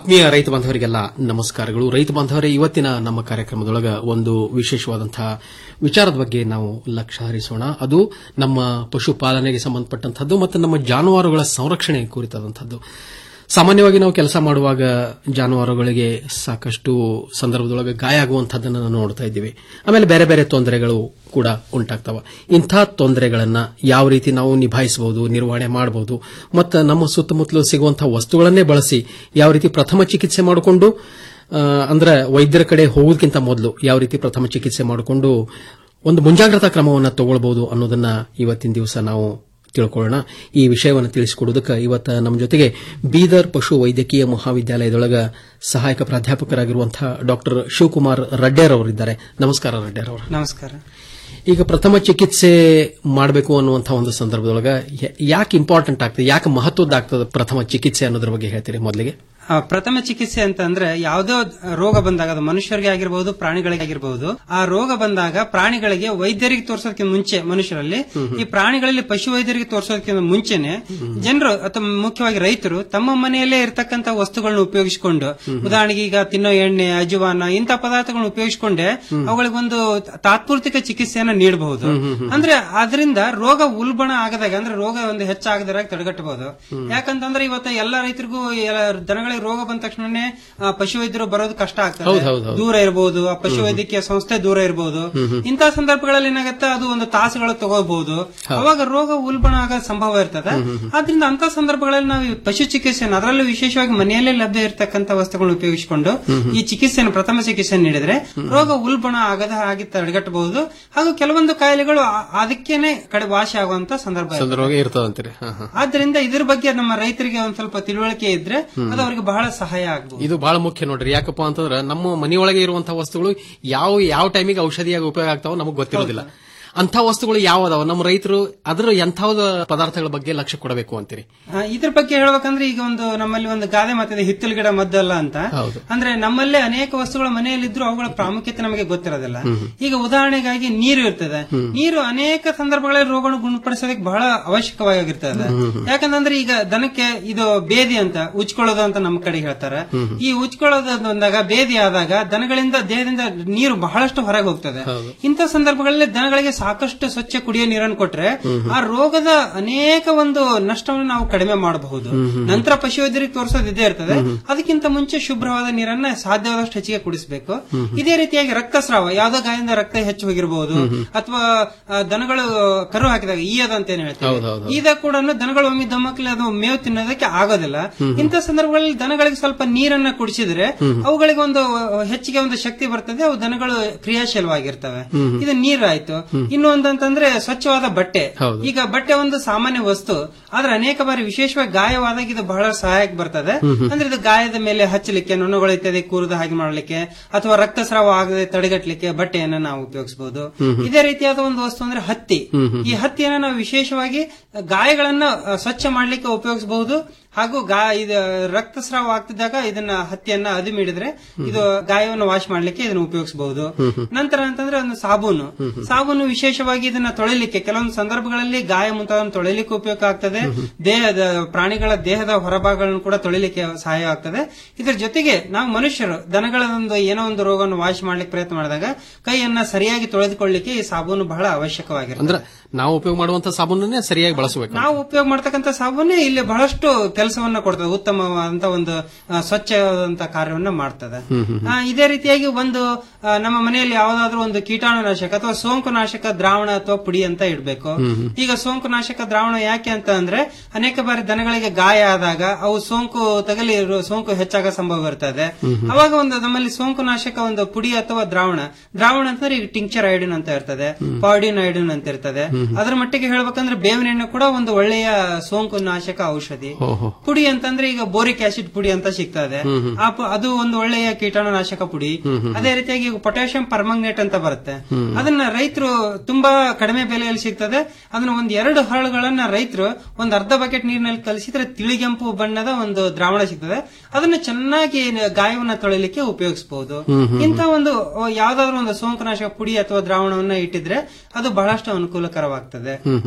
ಆತ್ಮೀಯ ರೈತ ಬಾಂಧವರಿಗೆಲ್ಲ ನಮಸ್ಕಾರಗಳು ರೈತ ಬಾಂಧವರೇ ಇವತ್ತಿನ ನಮ್ಮ ಕಾರ್ಯಕ್ರಮದೊಳಗ ಒಂದು ವಿಶೇಷವಾದಂತಹ ವಿಚಾರದ ಬಗ್ಗೆ ನಾವು ಲಕ್ಷ್ಯ ಹರಿಸೋಣ ಅದು ನಮ್ಮ ಪಶುಪಾಲನೆಗೆ ಸಂಬಂಧಪಟ್ಟಂತಹದ್ದು ಮತ್ತು ನಮ್ಮ ಜಾನುವಾರುಗಳ ಸಂರಕ್ಷಣೆ ಕುರಿತಾದಂಥದ್ದು ಸಾಮಾನ್ಯವಾಗಿ ನಾವು ಕೆಲಸ ಮಾಡುವಾಗ ಜಾನುವಾರುಗಳಿಗೆ ಸಾಕಷ್ಟು ಸಂದರ್ಭದೊಳಗೆ ಗಾಯ ಆಗುವಂತಹದ್ದನ್ನು ನಾವು ನೋಡ್ತಾ ಇದ್ದೀವಿ ಆಮೇಲೆ ಬೇರೆ ಬೇರೆ ತೊಂದರೆಗಳು ಕೂಡ ಉಂಟಾಗ್ತವ ಇಂಥ ತೊಂದರೆಗಳನ್ನ ಯಾವ ರೀತಿ ನಾವು ನಿಭಾಯಿಸಬಹುದು ನಿರ್ವಹಣೆ ಮಾಡಬಹುದು ಮತ್ತು ನಮ್ಮ ಸುತ್ತಮುತ್ತಲು ಸಿಗುವಂತಹ ವಸ್ತುಗಳನ್ನೇ ಬಳಸಿ ಯಾವ ರೀತಿ ಪ್ರಥಮ ಚಿಕಿತ್ಸೆ ಮಾಡಿಕೊಂಡು ಆ, ಅಂದ್ರೆ ವೈದ್ಯರ ಕಡೆ ಹೋಗೋದಕ್ಕಿಂತ ಮೊದಲು ಯಾವ ರೀತಿ ಪ್ರಥಮ ಚಿಕಿತ್ಸೆ ಮಾಡಿಕೊಂಡು ಒಂದು ಮುಂಜಾಗ್ರತಾ ಕ್ರಮವನ್ನು ತಗೊಳ್ಬಹುದು ಅನ್ನೋದನ್ನ ಇವತ್ತಿನ ದಿವಸ ನಾವು ತಿಳ್ಕೊಳ್ಳೋಣ ಈ ವಿಷಯವನ್ನು ತಿಳಿಸಿಕೊಡೋದಕ್ಕೆ ಇವತ್ತು ನಮ್ಮ ಜೊತೆಗೆ ಬೀದರ್ ಪಶು ವೈದ್ಯಕೀಯ ಮಹಾವಿದ್ಯಾಲಯದೊಳಗ ಸಹಾಯಕ ಪ್ರಾಧ್ಯಾಪಕರಾಗಿರುವಂತಹ ಡಾಕ್ಟರ್ ಶಿವಕುಮಾರ್ ರಡ್ಡೇರ್ ಅವರಿದ್ದಾರೆ ನಮಸ್ಕಾರ ರಡ್ಡೇರ್ ಅವರು ನಮಸ್ಕಾರ ಈಗ ಪ್ರಥಮ ಚಿಕಿತ್ಸೆ ಮಾಡಬೇಕು ಅನ್ನುವಂತಹ ಒಂದು ಸಂದರ್ಭದೊಳಗ ಯ- ಯಾಕೆ ಇಂಪಾರ್ಟೆಂಟ್ ಆಗ್ತದೆ ಯಾಕೆ ಮಹತ್ವದ್ದಾಗ್ತದೆ ಪ್ರಥಮ ಚಿಕಿತ್ಸೆ ಅನ್ನೋದ್ರ ಬಗ್ಗೆ ಹೇಳ್ತೀರಿ ಮೊದಲಿಗೆ ಆ, ಪ್ರಥಮ ಚಿಕಿತ್ಸೆ ಅಂತ ಅಂದ್ರೆ ಯಾವುದೋ ರೋಗ ಬಂದಾಗ ಅದು ಮನುಷ್ಯರಿಗೆ ಆಗಿರಬಹುದು ಪ್ರಾಣಿಗಳಿಗೆ ಆಗಿರಬಹುದು ಆ ರೋಗ ಬಂದಾಗ ಪ್ರಾಣಿಗಳಿಗೆ ವೈದ್ಯರಿಗೆ ತೋರಿಸೋದಕ್ಕಿಂತ ಮುಂಚೆ ಮನುಷ್ಯರಲ್ಲಿ ಈ ಪ್ರಾಣಿಗಳಲ್ಲಿ ಪಶು ವೈದ್ಯರಿಗೆ ತೋರಿಸೋದಕ್ಕಿಂತ ಮುಂಚೆನೆ ಜನರು ಅಥವಾ ಮುಖ್ಯವಾಗಿ ರೈತರು ತಮ್ಮ ಮನೆಯಲ್ಲೇ ಇರತಕ್ಕಂತ ವಸ್ತುಗಳನ್ನ ಉಪಯೋಗಿಸಿಕೊಂಡು ಉದಾಹರಣೆಗೆ ಈಗ ತಿನ್ನೋ ಎಣ್ಣೆ ಅಜುವಾನ ಇಂಥ ಪದಾರ್ಥಗಳನ್ನ ಉಪಯೋಗಿಸಿಕೊಂಡೆ ಅವುಗಳಿಗೊಂದು ತಾತ್ಪೂರ್ತಿಕ ಚಿಕಿತ್ಸೆಯನ್ನ ನೀಡಬಹುದು ಅಂದ್ರೆ ಅದರಿಂದ ರೋಗ ಉಲ್ಬಣ ಆಗದಾಗ ಅಂದ್ರೆ ರೋಗ ಒಂದು ಹೆಚ್ಚಾಗದಾಗ ತಡೆಗಟ್ಟಬಹುದು ಯಾಕಂತಂದ್ರೆ ಇವತ್ತು ಎಲ್ಲ ರೈತರಿಗೂ ಎಲ್ಲ ದನಗಳಿಗೆ ರೋಗ ಬಂದ ತಕ್ಷಣನೇ ಆ, ಪಶುವೈದ್ಯರು ಬರೋದು ಕಷ್ಟ ಹೌದು, ಆಗ್ತದೆ ಹೌದು, ಹೌದು. ದೂರ ಇರಬಹುದು ಆ ಪಶುವೈದ್ಯಕೀಯ ಸಂಸ್ಥೆ ದೂರ ಇರಬಹುದು ಇಂಥ ಸಂದರ್ಭಗಳಲ್ಲಿ ಏನಾಗುತ್ತೆ ಅದು ಒಂದು ತಾಸುಗಳು ತಗೋಬಹುದು ಅವಾಗ ರೋಗ ಉಲ್ಬಣ ಆಗೋ ಸಂಭವ ಇರ್ತದೆ ಆದ್ರಿಂದ ಅಂತ ಸಂದರ್ಭಗಳಲ್ಲಿ ನಾವು ಈ ಪಶು ಚಿಕಿತ್ಸೆಯನ್ನು ಅದರಲ್ಲೂ ವಿಶೇಷವಾಗಿ ಮನೆಯಲ್ಲೇ ಲಭ್ಯ ಇರತಕ್ಕಂತ ವಸ್ತುಗಳನ್ನು ಉಪಯೋಗಿಸಿಕೊಂಡು ಈ ಚಿಕಿತ್ಸೆಯನ್ನು ಪ್ರಥಮ ಚಿಕಿತ್ಸೆ ನೀಡಿದ್ರೆ ರೋಗ ಉಲ್ಬಣ ಆಗದ ಹಾಗೆ ತಡೆಗಟ್ಟಬಹುದು ಹಾಗೂ ಕೆಲವೊಂದು ಕಾಯಿಲೆಗಳು ಆ- ಅದಕ್ಕೇನೆ ಕಡೆ ವಾಸಿ ಆಗುವಂತ ಸಂದರ್ಭ ಇರ್ತದೆ. ಸಂದರ್ಭ ಇರ್ತದಂತೀರಿ ಹಾ, ಹಾ. ಆದ್ರಿಂದ ಇದ್ರ ಬಗ್ಗೆ ನಮ್ಮ ರೈತರಿಗೆ ಒಂದ್ ಸ್ವಲ್ಪ ತಿಳುವಳಿಕೆ ಇದ್ರೆ ಅದು ಅವರಿಗೆ ಬಹಳ ಸಹಾಯ ಆಗಬಹುದು ಇದು ಬಹಳ ಮುಖ್ಯ ನೋಡ್ರಿ ಯಾಕಪ್ಪ ಅಂತಂದ್ರೆ ನಮ್ಮ ಮನೆಯೊಳಗೆ ಇರುವಂತಹ ವಸ್ತುಗಳು ಯಾವ ಯಾವ ಟೈಮಿಗೆ ಔಷಧಿಯಾಗಿ ಉಪಯೋಗ ಆಗ್ತಾವ ನಮಗೆ ಗೊತ್ತಿರೋದಿಲ್ಲ ಅಂತ ವಸ್ತುಗಳು ಯಾವ ಅದಾವ ನಮ್ಮ ರೈತರು ಅದರ ಎಂಥವ್ದ ಪದಾರ್ಥಗಳ ಬಗ್ಗೆ ಲಕ್ಷ್ಯ ಕೊಡಬೇಕು ಅಂತೀರಿ ಆ, ಇದ್ರ ಬಗ್ಗೆ ಹೇಳ್ಬೇಕಂದ್ರೆ ಈಗ ಒಂದು ನಮ್ಮಲ್ಲಿ ಒಂದು ಗಾದೆ ಮಾತಿದೆ ಹಿತ್ತಲು ಗಿಡ ಮದ್ದಲ್ಲ ಅಂತ ಹೌದು ಅಂದ್ರೆ ನಮ್ಮಲ್ಲೇ ಅನೇಕ ವಸ್ತುಗಳು ಮನೆಯಲ್ಲಿದ್ರು ಅವುಗಳ ಪ್ರಾಮುಖ್ಯತೆ ನಮಗೆ ಗೊತ್ತಿರೋದಿಲ್ಲ ಈಗ ಉದಾಹರಣೆಗಾಗಿ ನೀರು ಇರ್ತದೆ ನೀರು ಅನೇಕ ಸಂದರ್ಭಗಳಲ್ಲಿ ರೋಗವನ್ನು ಗುಣಪಡಿಸೋದಕ್ಕೆ ಬಹಳ ಅವಶ್ಯಕವಾಗಿರ್ತದೆ ಯಾಕಂತಂದ್ರೆ ಈಗ ದನಕ್ಕೆ ಇದು ಬೇದಿ ಅಂತ ಉಚ್ಕೊಳ್ಳೋದು ಅಂತ ನಮ್ಮ ಕಡೆ ಹೇಳ್ತಾರೆ ಈ ಉಚ್ಕೊಳ್ಳೋದು ಅಂದಾಗ ಬೇದಿ ಆದಾಗ ದನಗಳಿಂದ ದೇಹದಿಂದ ನೀರು ಬಹಳಷ್ಟು ಹೊರಗೆ ಹೋಗ್ತದೆ ಇಂಥ ಸಂದರ್ಭಗಳಲ್ಲಿ ದನಗಳಿಗೆ ಸಾಕಷ್ಟು ಸ್ವಚ್ಛ ಕುಡಿಯೋ ನೀರನ್ನು ಕೊಟ್ರೆ ಆ ರೋಗದ ಅನೇಕ ಒಂದು ನಷ್ಟವನ್ನು ನಾವು ಕಡಿಮೆ ಮಾಡಬಹುದು ನಂತರ ಪಶುವೈದ್ಯರಿಗೆ ತೋರಿಸೋದು ಇದೇ ಇರ್ತದೆ ಅದಕ್ಕಿಂತ ಮುಂಚೆ ಶುಭ್ರವಾದ ನೀರನ್ನ ಸಾಧ್ಯವಾದಷ್ಟು ಹೆಚ್ಚಿಗೆ ಕುಡಿಸಬೇಕು ಇದೇ ರೀತಿಯಾಗಿ ರಕ್ತಸ್ರಾವ ಯಾವ್ದೋ ಗಾಯದಿಂದ ರಕ್ತ ಹೆಚ್ಚು ಹೋಗಿರಬಹುದು ಅಥವಾ ಆ, ದನಗಳು ಕರು ಹಾಕಿದಾಗ ಈಯದ ಅಂತ ಏನ್ ಹೇಳ್ತೀವಿ ಹೌದು, ಹೌದು, ಹೌದು. ಈದ ಕೂಡ ದನಗಳು ಒಮ್ಮೆ ದಮ್ಮಕ್ಲಿ ಅದು ಮೇವು ತಿನ್ನೋದಕ್ಕೆ ಆಗೋದಿಲ್ಲ ಇಂಥ ಸಂದರ್ಭಗಳಲ್ಲಿ ದನಗಳಿಗೆ ಸ್ವಲ್ಪ ನೀರನ್ನ ಕುಡಿಸಿದ್ರೆ ಅವುಗಳಿಗೆ ಒಂದು ಹೆಚ್ಚಿಗೆ ಒಂದು ಶಕ್ತಿ ಬರ್ತದೆ ಅವು ದನಗಳು ಕ್ರಿಯಾಶೀಲವಾಗಿರ್ತವೆ ಇದು ನೀರಾಯ್ತು ಇನ್ನು ಒಂದಂತಂದ್ರೆ ಸ್ವಚ್ಛವಾದ ಬಟ್ಟೆ ಹೌದು. ಈಗ ಬಟ್ಟೆ ಒಂದು ಸಾಮಾನ್ಯ ವಸ್ತು ಆದ್ರೆ ಅನೇಕ ಬಾರಿ ವಿಶೇಷವಾಗಿ ಗಾಯವಾದಾಗ ಇದು ಬಹಳ ಸಹಾಯಕ ಬರ್ತದೆ ಅಂದ್ರೆ ಇದು ಗಾಯದ ಮೇಲೆ ಹಚ್ಚಲಿಕ್ಕೆ ನೊಣಗಳು ಇತ್ಯಾದಿ ಕೂರದ ಹಾಗೆ ಮಾಡಲಿಕ್ಕೆ ಅಥವಾ ರಕ್ತಸ್ರಾವ ಆಗದೆ ತಡೆಗಟ್ಟಲಿಕ್ಕೆ ಬಟ್ಟೆಯನ್ನ ನಾವು ಉಪಯೋಗಿಸಬಹುದು ಇದೇ ರೀತಿಯಾದ ಒಂದು ವಸ್ತು ಅಂದ್ರೆ ಹತ್ತಿ ಈ ಹತ್ತಿಯನ್ನ ನಾವು ವಿಶೇಷವಾಗಿ ಗಾಯಗಳನ್ನ ಅ, ಸ್ವಚ್ಛ ಮಾಡ್ಲಿಕ್ಕೆ ಉಪಯೋಗಿಸಬಹುದು ಹಾಗೂ ಗಾ ಇದು ರಕ್ತಸ್ರಾವ ಆಗ್ತಿದ್ದಾಗ ಇದನ್ನ ಹತ್ತಿಯನ್ನ ಅದುಮಿಡಿದ್ರೆ ಇದು ಗಾಯವನ್ನು ವಾಶ್ ಮಾಡ್ಲಿಕ್ಕೆ ಇದನ್ನ ಉಪಯೋಗಿಸಬಹುದು ನಂತರ ಅಂತಂದ್ರೆ ಒಂದು ಸಾಬೂನು ಸಾಬೂನು ವಿಶೇಷವಾಗಿ ಇದನ್ನ ತೊಳಿಲಿಕ್ಕೆ ಕೆಲವೊಂದು ಸಂದರ್ಭಗಳಲ್ಲಿ ಗಾಯ ಮುಂತಾದನ್ನು ತೊಳಿಲಿಕ್ಕೆ ಉಪಯೋಗ ಆಗ್ತದೆ ದೇಹದ ಪ್ರಾಣಿಗಳ ದೇಹದ ಹೊರಭಾಗಗಳನ್ನು ಕೂಡ ತೊಳಿಲಿಕ್ಕೆ ಸಹಾಯ ಆಗ್ತದೆ ಇದರ ಜೊತೆಗೆ ನಾವು ಮನುಷ್ಯರು ದನಗಳ ಒಂದು ಏನೋ ಒಂದು ರೋಗವನ್ನು ವಾಶ್ ಮಾಡ್ಲಿಕ್ಕೆ ಪ್ರಯತ್ನ ಮಾಡಿದಾಗ ಕೈಯನ್ನ ಸರಿಯಾಗಿ ತೊಳೆದುಕೊಳ್ಳಿಕ್ಕೆ ಈ ಸಾಬೂನು ಬಹಳ ಅವಶ್ಯಕವಾಗಿರುತ್ತೆ ಅಂದ್ರೆ ನಾವು ಉಪಯೋಗ ಮಾಡುವಂತ ಸಾಬೂನನ್ನೇ ಸರಿಯಾಗಿ ಬಳಸಬೇಕು ನಾವು ಉಪಯೋಗ ಮಾಡ್ತಕ್ಕಂಥ ಸಾಬೂನೇ ಇಲ್ಲಿ ಬಹಳಷ್ಟು ಕೆಲಸವನ್ನ ಕೊಡ್ತದೆ ಉತ್ತಮವಾದಂತ ಒಂದು ಆ, ಸ್ವಚ್ಛವಾದಂತ ಕಾರ್ಯವನ್ನ ಮಾಡ್ತದೆ ಆ, ಇದೇ ರೀತಿಯಾಗಿ ಒಂದು ಆ, ನಮ್ಮ ಮನೆಯಲ್ಲಿ ಯಾವುದಾದ್ರೂ ಒಂದು ಕೀಟಾಣುನಾಶಕ ಅಥವಾ ಸೋಂಕು ನಾಶಕ ದ್ರಾವಣ ಅಥವಾ ಪುಡಿ ಅಂತ ಇಡಬೇಕು ಈಗ ಸೋಂಕು ನಾಶಕ ದ್ರಾವಣ ಯಾಕೆ ಅಂತ ಅಂದ್ರೆ ಅನೇಕ ಬಾರಿ ದನಗಳಿಗೆ ಗಾಯ ಆದಾಗ ಅವು ಸೋಂಕು ತಗಲಿ ರೋ- ಸೋಂಕು ಹೆಚ್ಚಾಗ ಸಂಭವ ಇರ್ತದೆ ಅವಾಗ ಒಂದು ನಮ್ಮಲ್ಲಿ ಸೋಂಕು ನಾಶಕ ಒಂದು ಪುಡಿ ಅಥವಾ ದ್ರಾವಣ ದ್ರಾವಣ ಅಂತಂದ್ರೆ ಈಗ ಟಿಂಕ್ಚರ್ ಐಡಿನ್ ಅಂತ ಇರ್ತದೆ ಪಾಡಿನ್ ಐಡಿನ್ ಅಂತ ಇರ್ತದೆ ಅದರ ಮಟ್ಟಿಗೆ ಹೇಳ್ಬೇಕಂದ್ರೆ ಬೇವಿನ ಎಣ್ಣೆ ಕೂಡ ಒಂದು ಒಳ್ಳೆಯ ಸೋಂಕು ನಾಶಕ ಔಷಧಿ ಪುಡಿ ಅಂತಂದ್ರೆ ಈಗ ಬೋರಿಕ್ ಆಸಿಡ್ ಪುಡಿ ಅಂತ ಸಿಗ್ತದೆ ಆ ಪು- ಅದು ಒಂದು ಒಳ್ಳೆಯ ಕೀಟಾಣುನಾಶಕ ಪುಡಿ ಅದೇ ರೀತಿಯಾಗಿ ಪೊಟ್ಯಾಷಿಯಂ ಪರ್ಮಂಗನೇಟ್ ಅಂತ ಬರುತ್ತೆ ಅದನ್ನ ರೈತರು ತುಂಬಾ ಕಡಿಮೆ ಬೆಲೆಯಲ್ಲಿ ಸಿಗ್ತದೆ ಅದನ್ನ ಒಂದ್ ಎರಡು ಹರಳುಗಳನ್ನ ರೈತರು ಒಂದ್ ಅರ್ಧ ಬಕೆಟ್ ನೀರಿನಲ್ಲಿ ಕಲಿಸಿದ್ರೆ ತಿಳಿಗೆಂಪು ಬಣ್ಣದ ಒಂದು ದ್ರಾವಣ ಸಿಗ್ತದೆ ಅದನ್ನ ಚೆನ್ನಾಗಿ ನ- ಗಾಯವನ್ನ ತೊಳಿಲಿಕ್ಕೆ ಉಪಯೋಗಿಸಬಹುದು ಇಂಥ ಒಂದು ಅಹ್, ಯಾವ್ದಾದ್ರು ಒಂದು ಸೋಂಕುನಾಶಕ ಪುಡಿ ಅಥವಾ ದ್ರಾವಣವನ್ನ ಇಟ್ಟಿದ್ರೆ ಅದು ಬಹಳಷ್ಟು ಅನುಕೂಲಕರವಾಗ್ತದೆ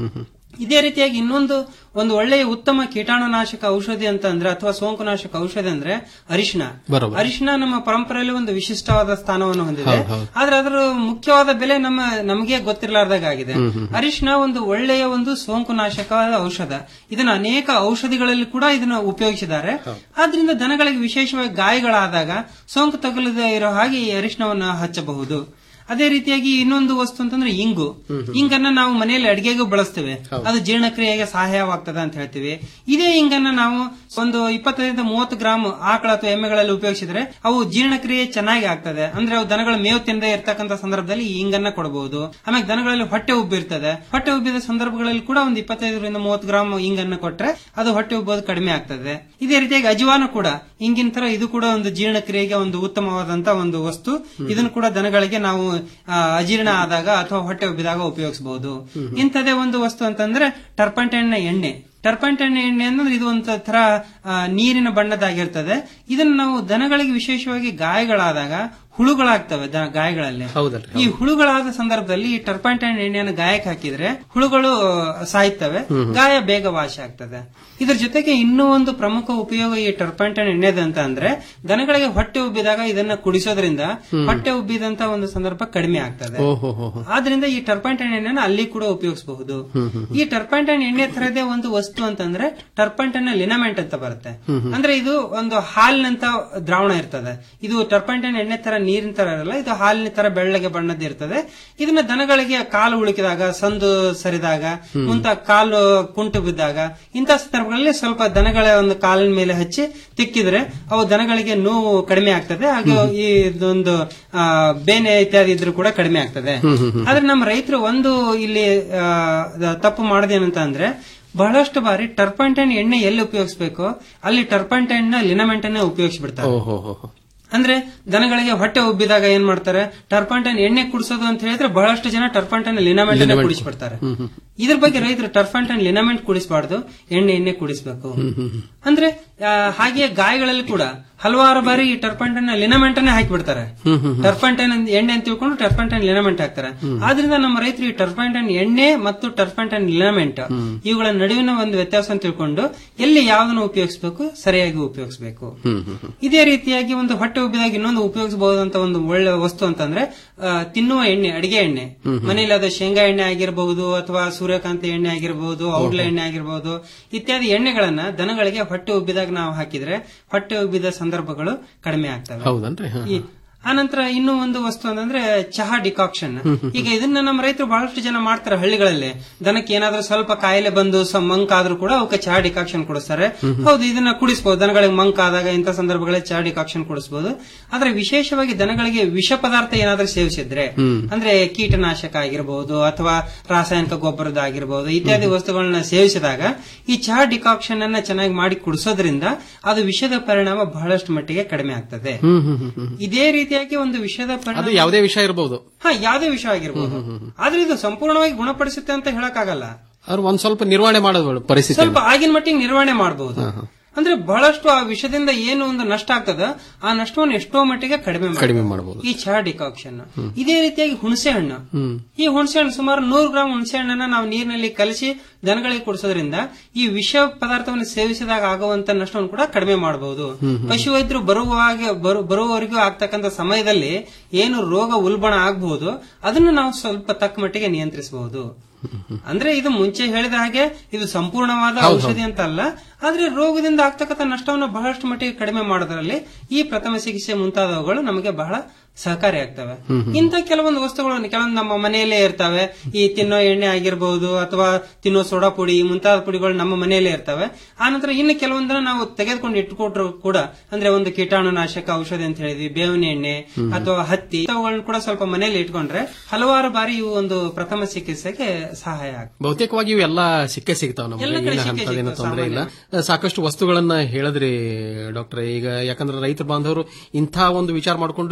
ಇದೇ ರೀತಿಯಾಗಿ ಇನ್ನೊಂದು ಒಂದು ಒಳ್ಳೆಯ ಉತ್ತಮ ಕೀಟಾಣುನಾಶಕ ಔಷಧಿ ಅಂತ ಅಂದ್ರೆ ಅಥವಾ ಸೋಂಕುನಾಶಕ ಔಷಧಿ ಅಂದ್ರೆ ಅರಿಶಿನ ಬರೋಬ್ಬರ. ಅರಿಶಿನ ನಮ್ಮ ಪರಂಪರೆಯಲ್ಲಿ ಒಂದು ವಿಶಿಷ್ಟವಾದ ಸ್ಥಾನವನ್ನು ಹೊಂದಿದೆ ಹೌದು, ಹೌದು. ಆದ್ರೆ ಅದರ ಮುಖ್ಯವಾದ ಬೆಲೆ ನಮ್ಮ ನಮಗೆ ಗೊತ್ತಿರಲಾರ್ದಾಗ ಆಗಿದೆ ಹ್ಮ್, ಹ್ಮ್. ಅರಿಶಿನ ಒಂದು ಒಳ್ಳೆಯ ಒಂದು ಸೋಂಕುನಾಶಕವಾದ ಔಷಧ ಇದನ್ನ ಅನೇಕ ಔಷಧಿಗಳಲ್ಲಿ ಕೂಡ ಇದನ್ನ ಉಪಯೋಗಿಸಿದ್ದಾರೆ ಆದ್ರಿಂದ ದನಗಳಿಗೆ ವಿಶೇಷವಾಗಿ ಗಾಯಗಳಾದಾಗ ಸೋಂಕು ತಗುಲದೇ ಇರೋ ಹಾಗೆ ಈ ಅರಿಶಿನವನ್ನು ಹಚ್ಚಬಹುದು ಅದೇ ರೀತಿಯಾಗಿ ಇನ್ನೊಂದು ವಸ್ತು ಅಂತಂದ್ರೆ ಇಂಗು ಇಂಗನ್ನ ನಾವು ಮನೆಯಲ್ಲಿ ಅಡಿಗೆಗೂ ಬಳಸ್ತೇವೆ ಅದು ಜೀರ್ಣಕ್ರಿಯೆಗೆ ಸಹಾಯವಾಗ್ತದೆ ಅಂತ ಹೇಳ್ತೀವಿ ಇದೇ ಇಂಗನ್ನ ನಾವು ಒಂದು ಇಪ್ಪತ್ತೈದರಿಂದ ಮೂವತ್ತು ಗ್ರಾಮ್ ಆಕಳ ಅಥವಾ ಎಮ್ಮೆಗಳಲ್ಲಿ ಉಪಯೋಗಿಸಿದ್ರೆ ಅವು ಜೀರ್ಣಕ್ರಿಯೆ ಚೆನ್ನಾಗಿ ಆಗ್ತದೆ ಅಂದ್ರೆ ಅವು ದನಗಳ ಮೇವು ತಿನ್ನದೇ ಇರ್ತಕ್ಕಂಥ ಸಂದರ್ಭದಲ್ಲಿ ಈ ಇಂಗನ್ನ ಕೊಡಬಹುದು ಆಮೇಲೆ ದನಗಳಲ್ಲಿ ಹೊಟ್ಟೆ ಉಬ್ಬಿ ಇರ್ತದೆ ಹೊಟ್ಟೆ ಉಬ್ಬಿದ ಸಂದರ್ಭಗಳಲ್ಲಿ ಕೂಡ ಒಂದು ಇಪ್ಪತ್ತೈದರಿಂದ ಮೂವತ್ತು ಗ್ರಾಮ್ ಇಂಗನ್ನ ಕೊಟ್ರೆ ಅದು ಹೊಟ್ಟೆ ಉಬ್ಬೋದು ಕಡಿಮೆ ಆಗ್ತದೆ ಇದೇ ರೀತಿಯಾಗಿ ಅಜವಾನ ಕೂಡ ಇಂಗಿನ ತರ ಇದು ಕೂಡ ಒಂದು ಜೀರ್ಣಕ್ರಿಯೆಗೆ ಒಂದು ಉತ್ತಮವಾದಂತ ಒಂದು ವಸ್ತು ಇದನ್ನು ಕೂಡ ದನಗಳಿಗೆ ನಾವು ಆ, ಅಜೀರ್ಣ ಆದಾಗ ಅಥವಾ ಹೊಟ್ಟೆ ಉಬ್ಬಿದಾಗ ಉಪಯೋಗಿಸಬಹುದು ಇಂಥದೇ ಒಂದು ವಸ್ತು ಅಂತಂದ್ರೆ ಟರ್ಪಂಟೈನ್ ಎಣ್ಣೆ ಟರ್ಪಂಟೈನ್ ಎಣ್ಣೆ ಅಂದ್ರೆ ಇದು ಒಂದು ತರ ಆ, ನೀರಿನ ಬಣ್ಣದಾಗಿರ್ತದೆ ಇದನ್ನು ನಾವು ದನಗಳಿಗೆ ವಿಶೇಷವಾಗಿ ಗಾಯಗಳಾದಾಗ ಹುಳುಗಳಾಗ್ತವೆ ದ- ಗಾಯಗಳಲ್ಲಿ ಹೌದಲ್ರಿ ಈ ಹುಳುಗಳಾದ ಸಂದರ್ಭದಲ್ಲಿ ಈ ಟರ್ಪಂಟೈನ್ ಎಣ್ಣೆಯನ್ನು ಗಾಯಕ್ಕೆ ಹಾಕಿದ್ರೆ ಹುಳುಗಳು ಆ, ಸಾಯ್ತವೆ ಹ್ಮ್. ಗಾಯ ಬೇಗ ವಾಸಿ ಆಗ್ತದೆ ಇದ್ರ ಜೊತೆಗೆ ಇನ್ನೂ ಒಂದು ಪ್ರಮುಖ ಉಪಯೋಗ ಈ ಟರ್ಪಂಟೈನ್ ಎಣ್ಣೆದು ಅಂತ ಅಂದ್ರೆ ದನಗಳಿಗೆ ಹೊಟ್ಟೆ ಉಬ್ಬಿದಾಗ ಇದನ್ನ ಕುಡಿಸೋದ್ರಿಂದ ಹ್ಮ್. ಹೊಟ್ಟೆ ಉಬ್ಬಿದಂತ ಒಂದು ಸಂದರ್ಭ ಕಡಿಮೆ ಆಗ್ತದೆ ಓಹೋ ಹೋ ಹೋ. ಆದ್ರಿಂದ ಈ ಟರ್ಪಂಟೈನ್ ಎಣ್ಣೆನ ಅಲ್ಲಿ ಕೂಡ ಉಪಯೋಗಿಸಬಹುದು ಹ್ಮ್, ಹ್ಮ್, ಈ ಟರ್ಪಂಟೈನ್ ಎಣ್ಣೆ ತರದೇ ಒಂದು ವಸ್ತು ಅಂತಂದ್ರೆ ಟರ್ಪಂಟೈನ್ ಲಿನಮೆಂಟ್ ಅಂತ ಬರುತ್ತೆ ಹ್ಮ್, ಹ್ಮ್. ಅಂದ್ರೆ ಇದು ಒಂದು ಹಾಲಿನಂತ ದ್ರಾವಣ ಇರ್ತದೆ ಇದು ಟರ್ಪಂಟೈನ್ ಎಣ್ಣೆ ತರ ನೀರಿನ ತರ ಇರಲ್ಲ ಇದು ಹಾಲಿನ ತರ ಬೆಳ್ಳಗೆ ಬಣ್ಣದ ಇರ್ತದೆ ಇದನ್ನ ದನಗಳಿಗೆ ಕಾಲು ಉಳುಕಿದಾಗ ಸಂದು ಸರಿದಾಗ ಹ್ಮ್. ಮುಂತ ಕಾಲು ಕುಂಟು ಬಿದ್ದಾಗ ಇಂಥ ಸಂದರ್ಭಗಳಲ್ಲಿ ಸ್ವಲ್ಪ ದನಗಳ ಒಂದು ಕಾಲಿನ ಮೇಲೆ ಹಚ್ಚಿ ತಿಕ್ಕಿದ್ರೆ ಅವು ದನಗಳಿಗೆ ನೋವು ಕಡಿಮೆ ಆಗ್ತದೆ ಹಾಗೆ ಈ ಇದೊಂದು ಆ, ಬೇನೆ ಇತ್ಯಾದಿ ಇದ್ರೂ ಕೂಡ ಕಡಿಮೆ ಆಗ್ತದೆ ಹ್ಮ್, ಹ್ಮ್, ಹ್ಮ್. ಆದ್ರೆ ನಮ್ಮ ರೈತರು ಒಂದು ಇಲ್ಲಿ ಆ, ದ- ತಪ್ಪು ಮಾಡೋದೇನಂತ ಅಂದ್ರೆ ಬಹಳಷ್ಟು ಬಾರಿ ಟರ್ಪಂಟೈನ್ ಎಣ್ಣೆ ಎಲ್ಲಿ ಉಪಯೋಗಿಸಬೇಕು ಅಲ್ಲಿ ಟರ್ಪಂಟೈನ್ ನ ಲಿನಮೆಂಟ್ ಅನ್ನ ಉಪಯೋಗಿಸ್ಬಿಡ್ತಾರೆ ಓಹೋ ಹೋ ಹೋ. ಅಂದ್ರೆ ದನಗಳಿಗೆ ಹೊಟ್ಟೆ ಉಬ್ಬಿದಾಗ ಏನ್ ಮಾಡ್ತಾರೆ ಟರ್ಪಂಟೈನ್ ಎಣ್ಣೆ ಕುಡಿಸೋದು ಅಂತ ಹೇಳಿದ್ರೆ ಬಹಳಷ್ಟು ಜನ ಟರ್ಪಂಟೈನ್ ಲಿನಮೆಂಟ್ ಅನ್ನ Liniment. ಕುಡಿಸ್ಬಿಡ್ತಾರೆ ಹ್ಮ್, ಹ್ಮ್. ಇದ್ರ ಬಗ್ಗೆ ರೈತರು ಟರ್ಪಂಟೈನ್ ಲಿನಮೆಂಟ್ ಕುಡಿಸಬಾರ್ದು ಎಣ್ಣೆ ಎಣ್ಣೆ ಕುಡಿಸಬೇಕು ಹ್ಮ್, ಹ್ಮ್, ಹ್ಮ್. ಅಂದ್ರೆ ಆ, ಹಾಗೆಯೇ ಗಾಯಗಳಲ್ಲಿ ಕೂಡ ಹಲವಾರು ಬಾರಿ ಈ ಟರ್ಪಂಟೈನ್ ಲಿನಮೆಂಟ್ ಅನ್ನೇ ಹಾಕಿಬಿಡ್ತಾರೆ ಹ್ಮ್, ಹ್ಮ್, ಹ್ಮ್. ಟರ್ಪಂಟೈನ್ ಅಂತ- ಎಣ್ಣೆ ಅಂತ ತಿಳ್ಕೊಂಡು ಟರ್ಪಂಟೈನ್ ಲಿನಮೆಂಟ್ ಹಾಕ್ತಾರೆ ಆದ್ರಿಂದ ನಮ್ಮ ರೈತರು ಈ ಟರ್ಪಂಟೈನ್ ಎಣ್ಣೆ ಮತ್ತು ಟರ್ಪಂಟೈನ್ ಲಿನಮೆಂಟ್ ಇವುಗಳ ನಡುವಿನ ಒಂದು ವ್ಯತ್ಯಾಸ ಅಂತ ತಿಳ್ಕೊಂಡು ಎಲ್ಲಿ ಯಾವ್ದನ್ನು ಉಪಯೋಗಿಸಬೇಕು ಸರಿಯಾಗಿ ಉಪಯೋಗಿಸಬೇಕು ಹ್ಮ್, ಹ್ಮ್, ಹ್ಮ್. ಇದೇ ರೀತಿಯಾಗಿ ಒಂದು ಹೊಟ್ಟೆ ಉಬ್ಬಿದಾಗ ಇನ್ನೊಂದು ಉಪಯೋಗಿಸಬಹುದಂತ ಒಂದು ಒಳ್ಳೆ ವಸ್ತು ಅಂತಂದ್ರೆ ಆ, ತಿನ್ನುವ ಎಣ್ಣೆ ಅಡಿಗೆ ಎಣ್ಣೆ ಹ್ಮ್, ಹ್ಮ್. ಮನೆಯಲ್ಲಿ ಅದು ಶೇಂಗಾ ಎಣ್ಣೆ ಆಗಿರಬಹುದು ಅಥವಾ ಸೂರ್ಯಕಾಂತಿ ಎಣ್ಣೆ ಆಗಿರಬಹುದು ಔಡ್ಲ ಎಣ್ಣೆ ಆಗಿರಬಹುದು ಇತ್ಯಾದಿ ಎಣ್ಣೆಗಳನ್ನ ದನಗಳಿಗೆ ಹೊಟ್ಟೆ ಉಬ್ಬಿದಾಗ ನಾವು ಹಾಕಿದ್ರೆ ಹೊಟ್ಟೆ ಉಬ್ಬಿದ ಸಂದರ್ಭಗಳು ಕಡಿಮೆ ಆಗ್ತವೆ ಹೌದನ್ರಿ ಹಾ, ಈ- ಆನಂತರ ಇನ್ನೂ ಒಂದು ವಸ್ತು ಅಂತಂದ್ರೆ ಚಹಾ ಡಿಕಾಕ್ಷನ್ ಹ್ಮ್, ಹ್ಮ್. ಈಗ ಇದನ್ನ ನಮ್ಮ ರೈತರು ಬಹಳಷ್ಟು ಜನ ಮಾಡ್ತಾರೆ ಹಳ್ಳಿಗಳಲ್ಲಿ ದನಕ್ಕೆ ಏನಾದ್ರೂ ಸ್ವಲ್ಪ ಕಾಯಿಲೆ ಬಂದು ಸ- ಮಂಕ್ ಆದ್ರೂ ಕೂಡ ಅವಕ್ಕೆ ಚಹಾ ಡಿಕಾಕ್ಷನ್ ಕೊಡಿಸ್ತಾರೆ ಹ್ಮ್, ಹ್ಮ್. ಹೌದು ಇದನ್ನ ಕುಡಿಸಬಹುದು ದನಗಳಿಗೆ ಮಂಕ್ ಆದಾಗ ಇಂಥ ಸಂದರ್ಭಗಳಲ್ಲಿ ಚಹಾ ಡಿಕಾಕ್ಷನ್ ಕುಡಿಸಬಹುದು ಆದ್ರೆ ವಿಶೇಷವಾಗಿ ದನಗಳಿಗೆ ವಿಷ ಪದಾರ್ಥ ಏನಾದ್ರೂ ಸೇವಿಸಿದ್ರೆ ಹ್ಮ್. ಅಂದ್ರೆ ಕೀಟನಾಶಕ ಆಗಿರಬಹುದು ಅಥವಾ ರಾಸಾಯನಿಕ ಗೊಬ್ಬರದ ಆಗಿರಬಹುದು ಇತ್ಯಾದಿ ವಸ್ತುಗಳನ್ನ ಸೇವಿಸಿದಾಗ ಈ ಚಹಾ ಡಿಕಾಕ್ಷನ್ ಅನ್ನ ಚೆನ್ನಾಗಿ ಮಾಡಿ ಕುಡಿಸೋದ್ರಿಂದ ಅದು ವಿಷದ ಪರಿಣಾಮ ಬಹಳಷ್ಟು ಮಟ್ಟಿಗೆ ಕಡಿಮೆ ಆಗ್ತದೆ ಹ್ಮ್, ಹ್ಮ್, ಹ್ಮ್, ಹ್ಮ್. ಇದೇ ರೀತಿಯಾಗಿ ಒಂದು ವಿಷದ ಪರಿಣಾಮ ಅದು ಯಾವುದೇ ವಿಷಯ ಇರಬಹುದು ಹಾ ಯಾವುದೇ ವಿಷಯ ಆಗಿರ್ಬೋದು ಆದ್ರೆ ಇದು ಸಂಪೂರ್ಣವಾಗಿ ಗುಣಪಡಿಸುತ್ತೆ ಅಂತ ಹೇಳಕ್ಕಾಗಲ್ಲ ಅವ್ರು ಒಂದ್ ಸ್ವಲ್ಪ ನಿರ್ವಹಣೆ ಮಾಡೋದು ಪರಿಸ್ಥಿತಿ ಸ್ವಲ್ಪ ಆಗಿನ ಮಟ್ಟಿಗೆ ನಿರ್ವಹಣೆ ಮಾಡಬಹುದು ಅಂದ್ರೆ ಬಹಳಷ್ಟು ಆ ವಿಷದಿಂದ ಏನು ಒಂದು ನಷ್ಟ ಆಗ್ತದ ಆ ನಷ್ಟವನ್ನು ಎಷ್ಟೋ ಮಟ್ಟಿಗೆ ಕಡಿಮೆ ಮಾಡ್ಬೋದು. ಕಡಿಮೆ ಮಾಡಬಹುದು ಈ ಚಹಾ ಡಿಕಾಕ್ಷನ್ ಇದೇ ರೀತಿಯಾಗಿ ಹುಣಸೆ ಹಣ್ಣು ಹ್ಮ್ ಈ ಹುಣಸೆ ಹಣ್ಣು ಸುಮಾರು ನೂರು ಗ್ರಾಂ ಹುಣಸೆ ಹಣ್ಣನ್ನ ನಾವು ನೀರಿನಲ್ಲಿ ಕಲಸಿ ದನಗಳಿಗೆ ಕುಡಿಸೋದ್ರಿಂದ ಈ ವಿಷ ಪದಾರ್ಥವನ್ನು ಸೇವಿಸಿದಾಗ ಆಗುವಂತ ನಷ್ಟವನ್ನು ಕೂಡ ಕಡಿಮೆ ಮಾಡಬಹುದು ಹ್ಮ್, ಹ್ಮ್. ಪಶುವೈದ್ಯರು ಬರುವಾಗ ಬರು- ಬರುವವರೆಗೂ ಆಗ್ತಕ್ಕಂಥ ಸಮಯದಲ್ಲಿ ಏನು ರೋಗ ಉಲ್ಬಣ ಆಗಬಹುದು ಅದನ್ನು ನಾವು ಸ್ವಲ್ಪ ತಕ್ಕ ಮಟ್ಟಿಗೆ ನಿಯಂತ್ರಿಸಬಹುದು ಅಂದ್ರೆ ಇದು ಮುಂಚೆ ಹೇಳಿದ ಹಾಗೆ ಇದು ಸಂಪೂರ್ಣವಾದ ಹೌದು, ಔಷಧಿ ಅಂತ ಅಲ್ಲ ಆದ್ರೆ ರೋಗದಿಂದ ಆಗ್ತಕ್ಕಂಥ ನಷ್ಟವನ್ನು ಬಹಳಷ್ಟು ಮಟ್ಟಿಗೆ ಕಡಿಮೆ ಮಾಡೋದ್ರಲ್ಲಿ ಈ ಪ್ರಥಮ ಚಿಕಿತ್ಸೆ ಮುಂತಾದವುಗಳು ನಮಗೆ ಬಹಳ ಸಹಕಾರಿಯಾಗ್ತವೆ ಹ್ಮ್, ಹ್ಮ್. ಇಂಥ ಕೆಲವೊಂದು ವಸ್ತುಗಳು ಕೆಲವೊಂದು ನಮ್ಮ ಮನೆಯಲ್ಲೇ ಇರ್ತವೆ ಈ ತಿನ್ನೋ ಎಣ್ಣೆ ಆಗಿರಬಹುದು ಅಥವಾ ತಿನ್ನೋ ಸೋಡಾ ಪುಡಿ ಮುಂತಾದ ಪುಡಿಗಳು ನಮ್ಮ ಮನೆಯಲ್ಲೇ ಇರ್ತವೆ ಆನಂತರ ಇನ್ನು ಕೆಲವೊಂದನ್ನ ನಾವು ತೆಗೆದುಕೊಂಡು ಇಟ್ಕೊಟ್ರು ಕೂಡ ಅಂದ್ರೆ ಒಂದು ಕೀಟಾಣುನಾಶಕ ಔಷಧಿ ಅಂತ ಹೇಳಿದ್ವಿ ಬೇವಿನ ಎಣ್ಣೆ ಹ್ಮ್. ಅಥವಾ ಹತ್ತಿ ಅವುಗಳನ್ನ ಕೂಡ ಸ್ವಲ್ಪ ಮನೆಯಲ್ಲಿ ಇಟ್ಕೊಂಡ್ರೆ ಹಲವಾರು ಬಾರಿ ಇವು ಒಂದು ಪ್ರಥಮ ಚಿಕಿತ್ಸೆಗೆ ಸಹಾಯ ಆಗ್ತದೆ ಬಹುತೇಕವಾಗಿ ಇವು ಎಲ್ಲ ಸಿಕ್ಕೇ ಸಿಗ್ತಾವ ಎಲ್ಲ ನಮಗೆ ಕಡೆ ಏನು ಸಿಕ್ಕೇ ಅಂತದೇನು ಸಿಗ್ತಾವ, ತೊಂದರೆ ಇಲ್ಲ ಸಾಕಷ್ಟು ವಸ್ತುಗಳನ್ನ ಹೇಳಿದ್ರಿ ಡಾಕ್ಟರ್ ಈಗ ಯಾಕಂದ್ರೆ ರೈತ ಬಾಂಧವರು ಇಂಥ ಒಂದು ವಿಚಾರ ಮಾಡ್ಕೊಂಡು ಇವು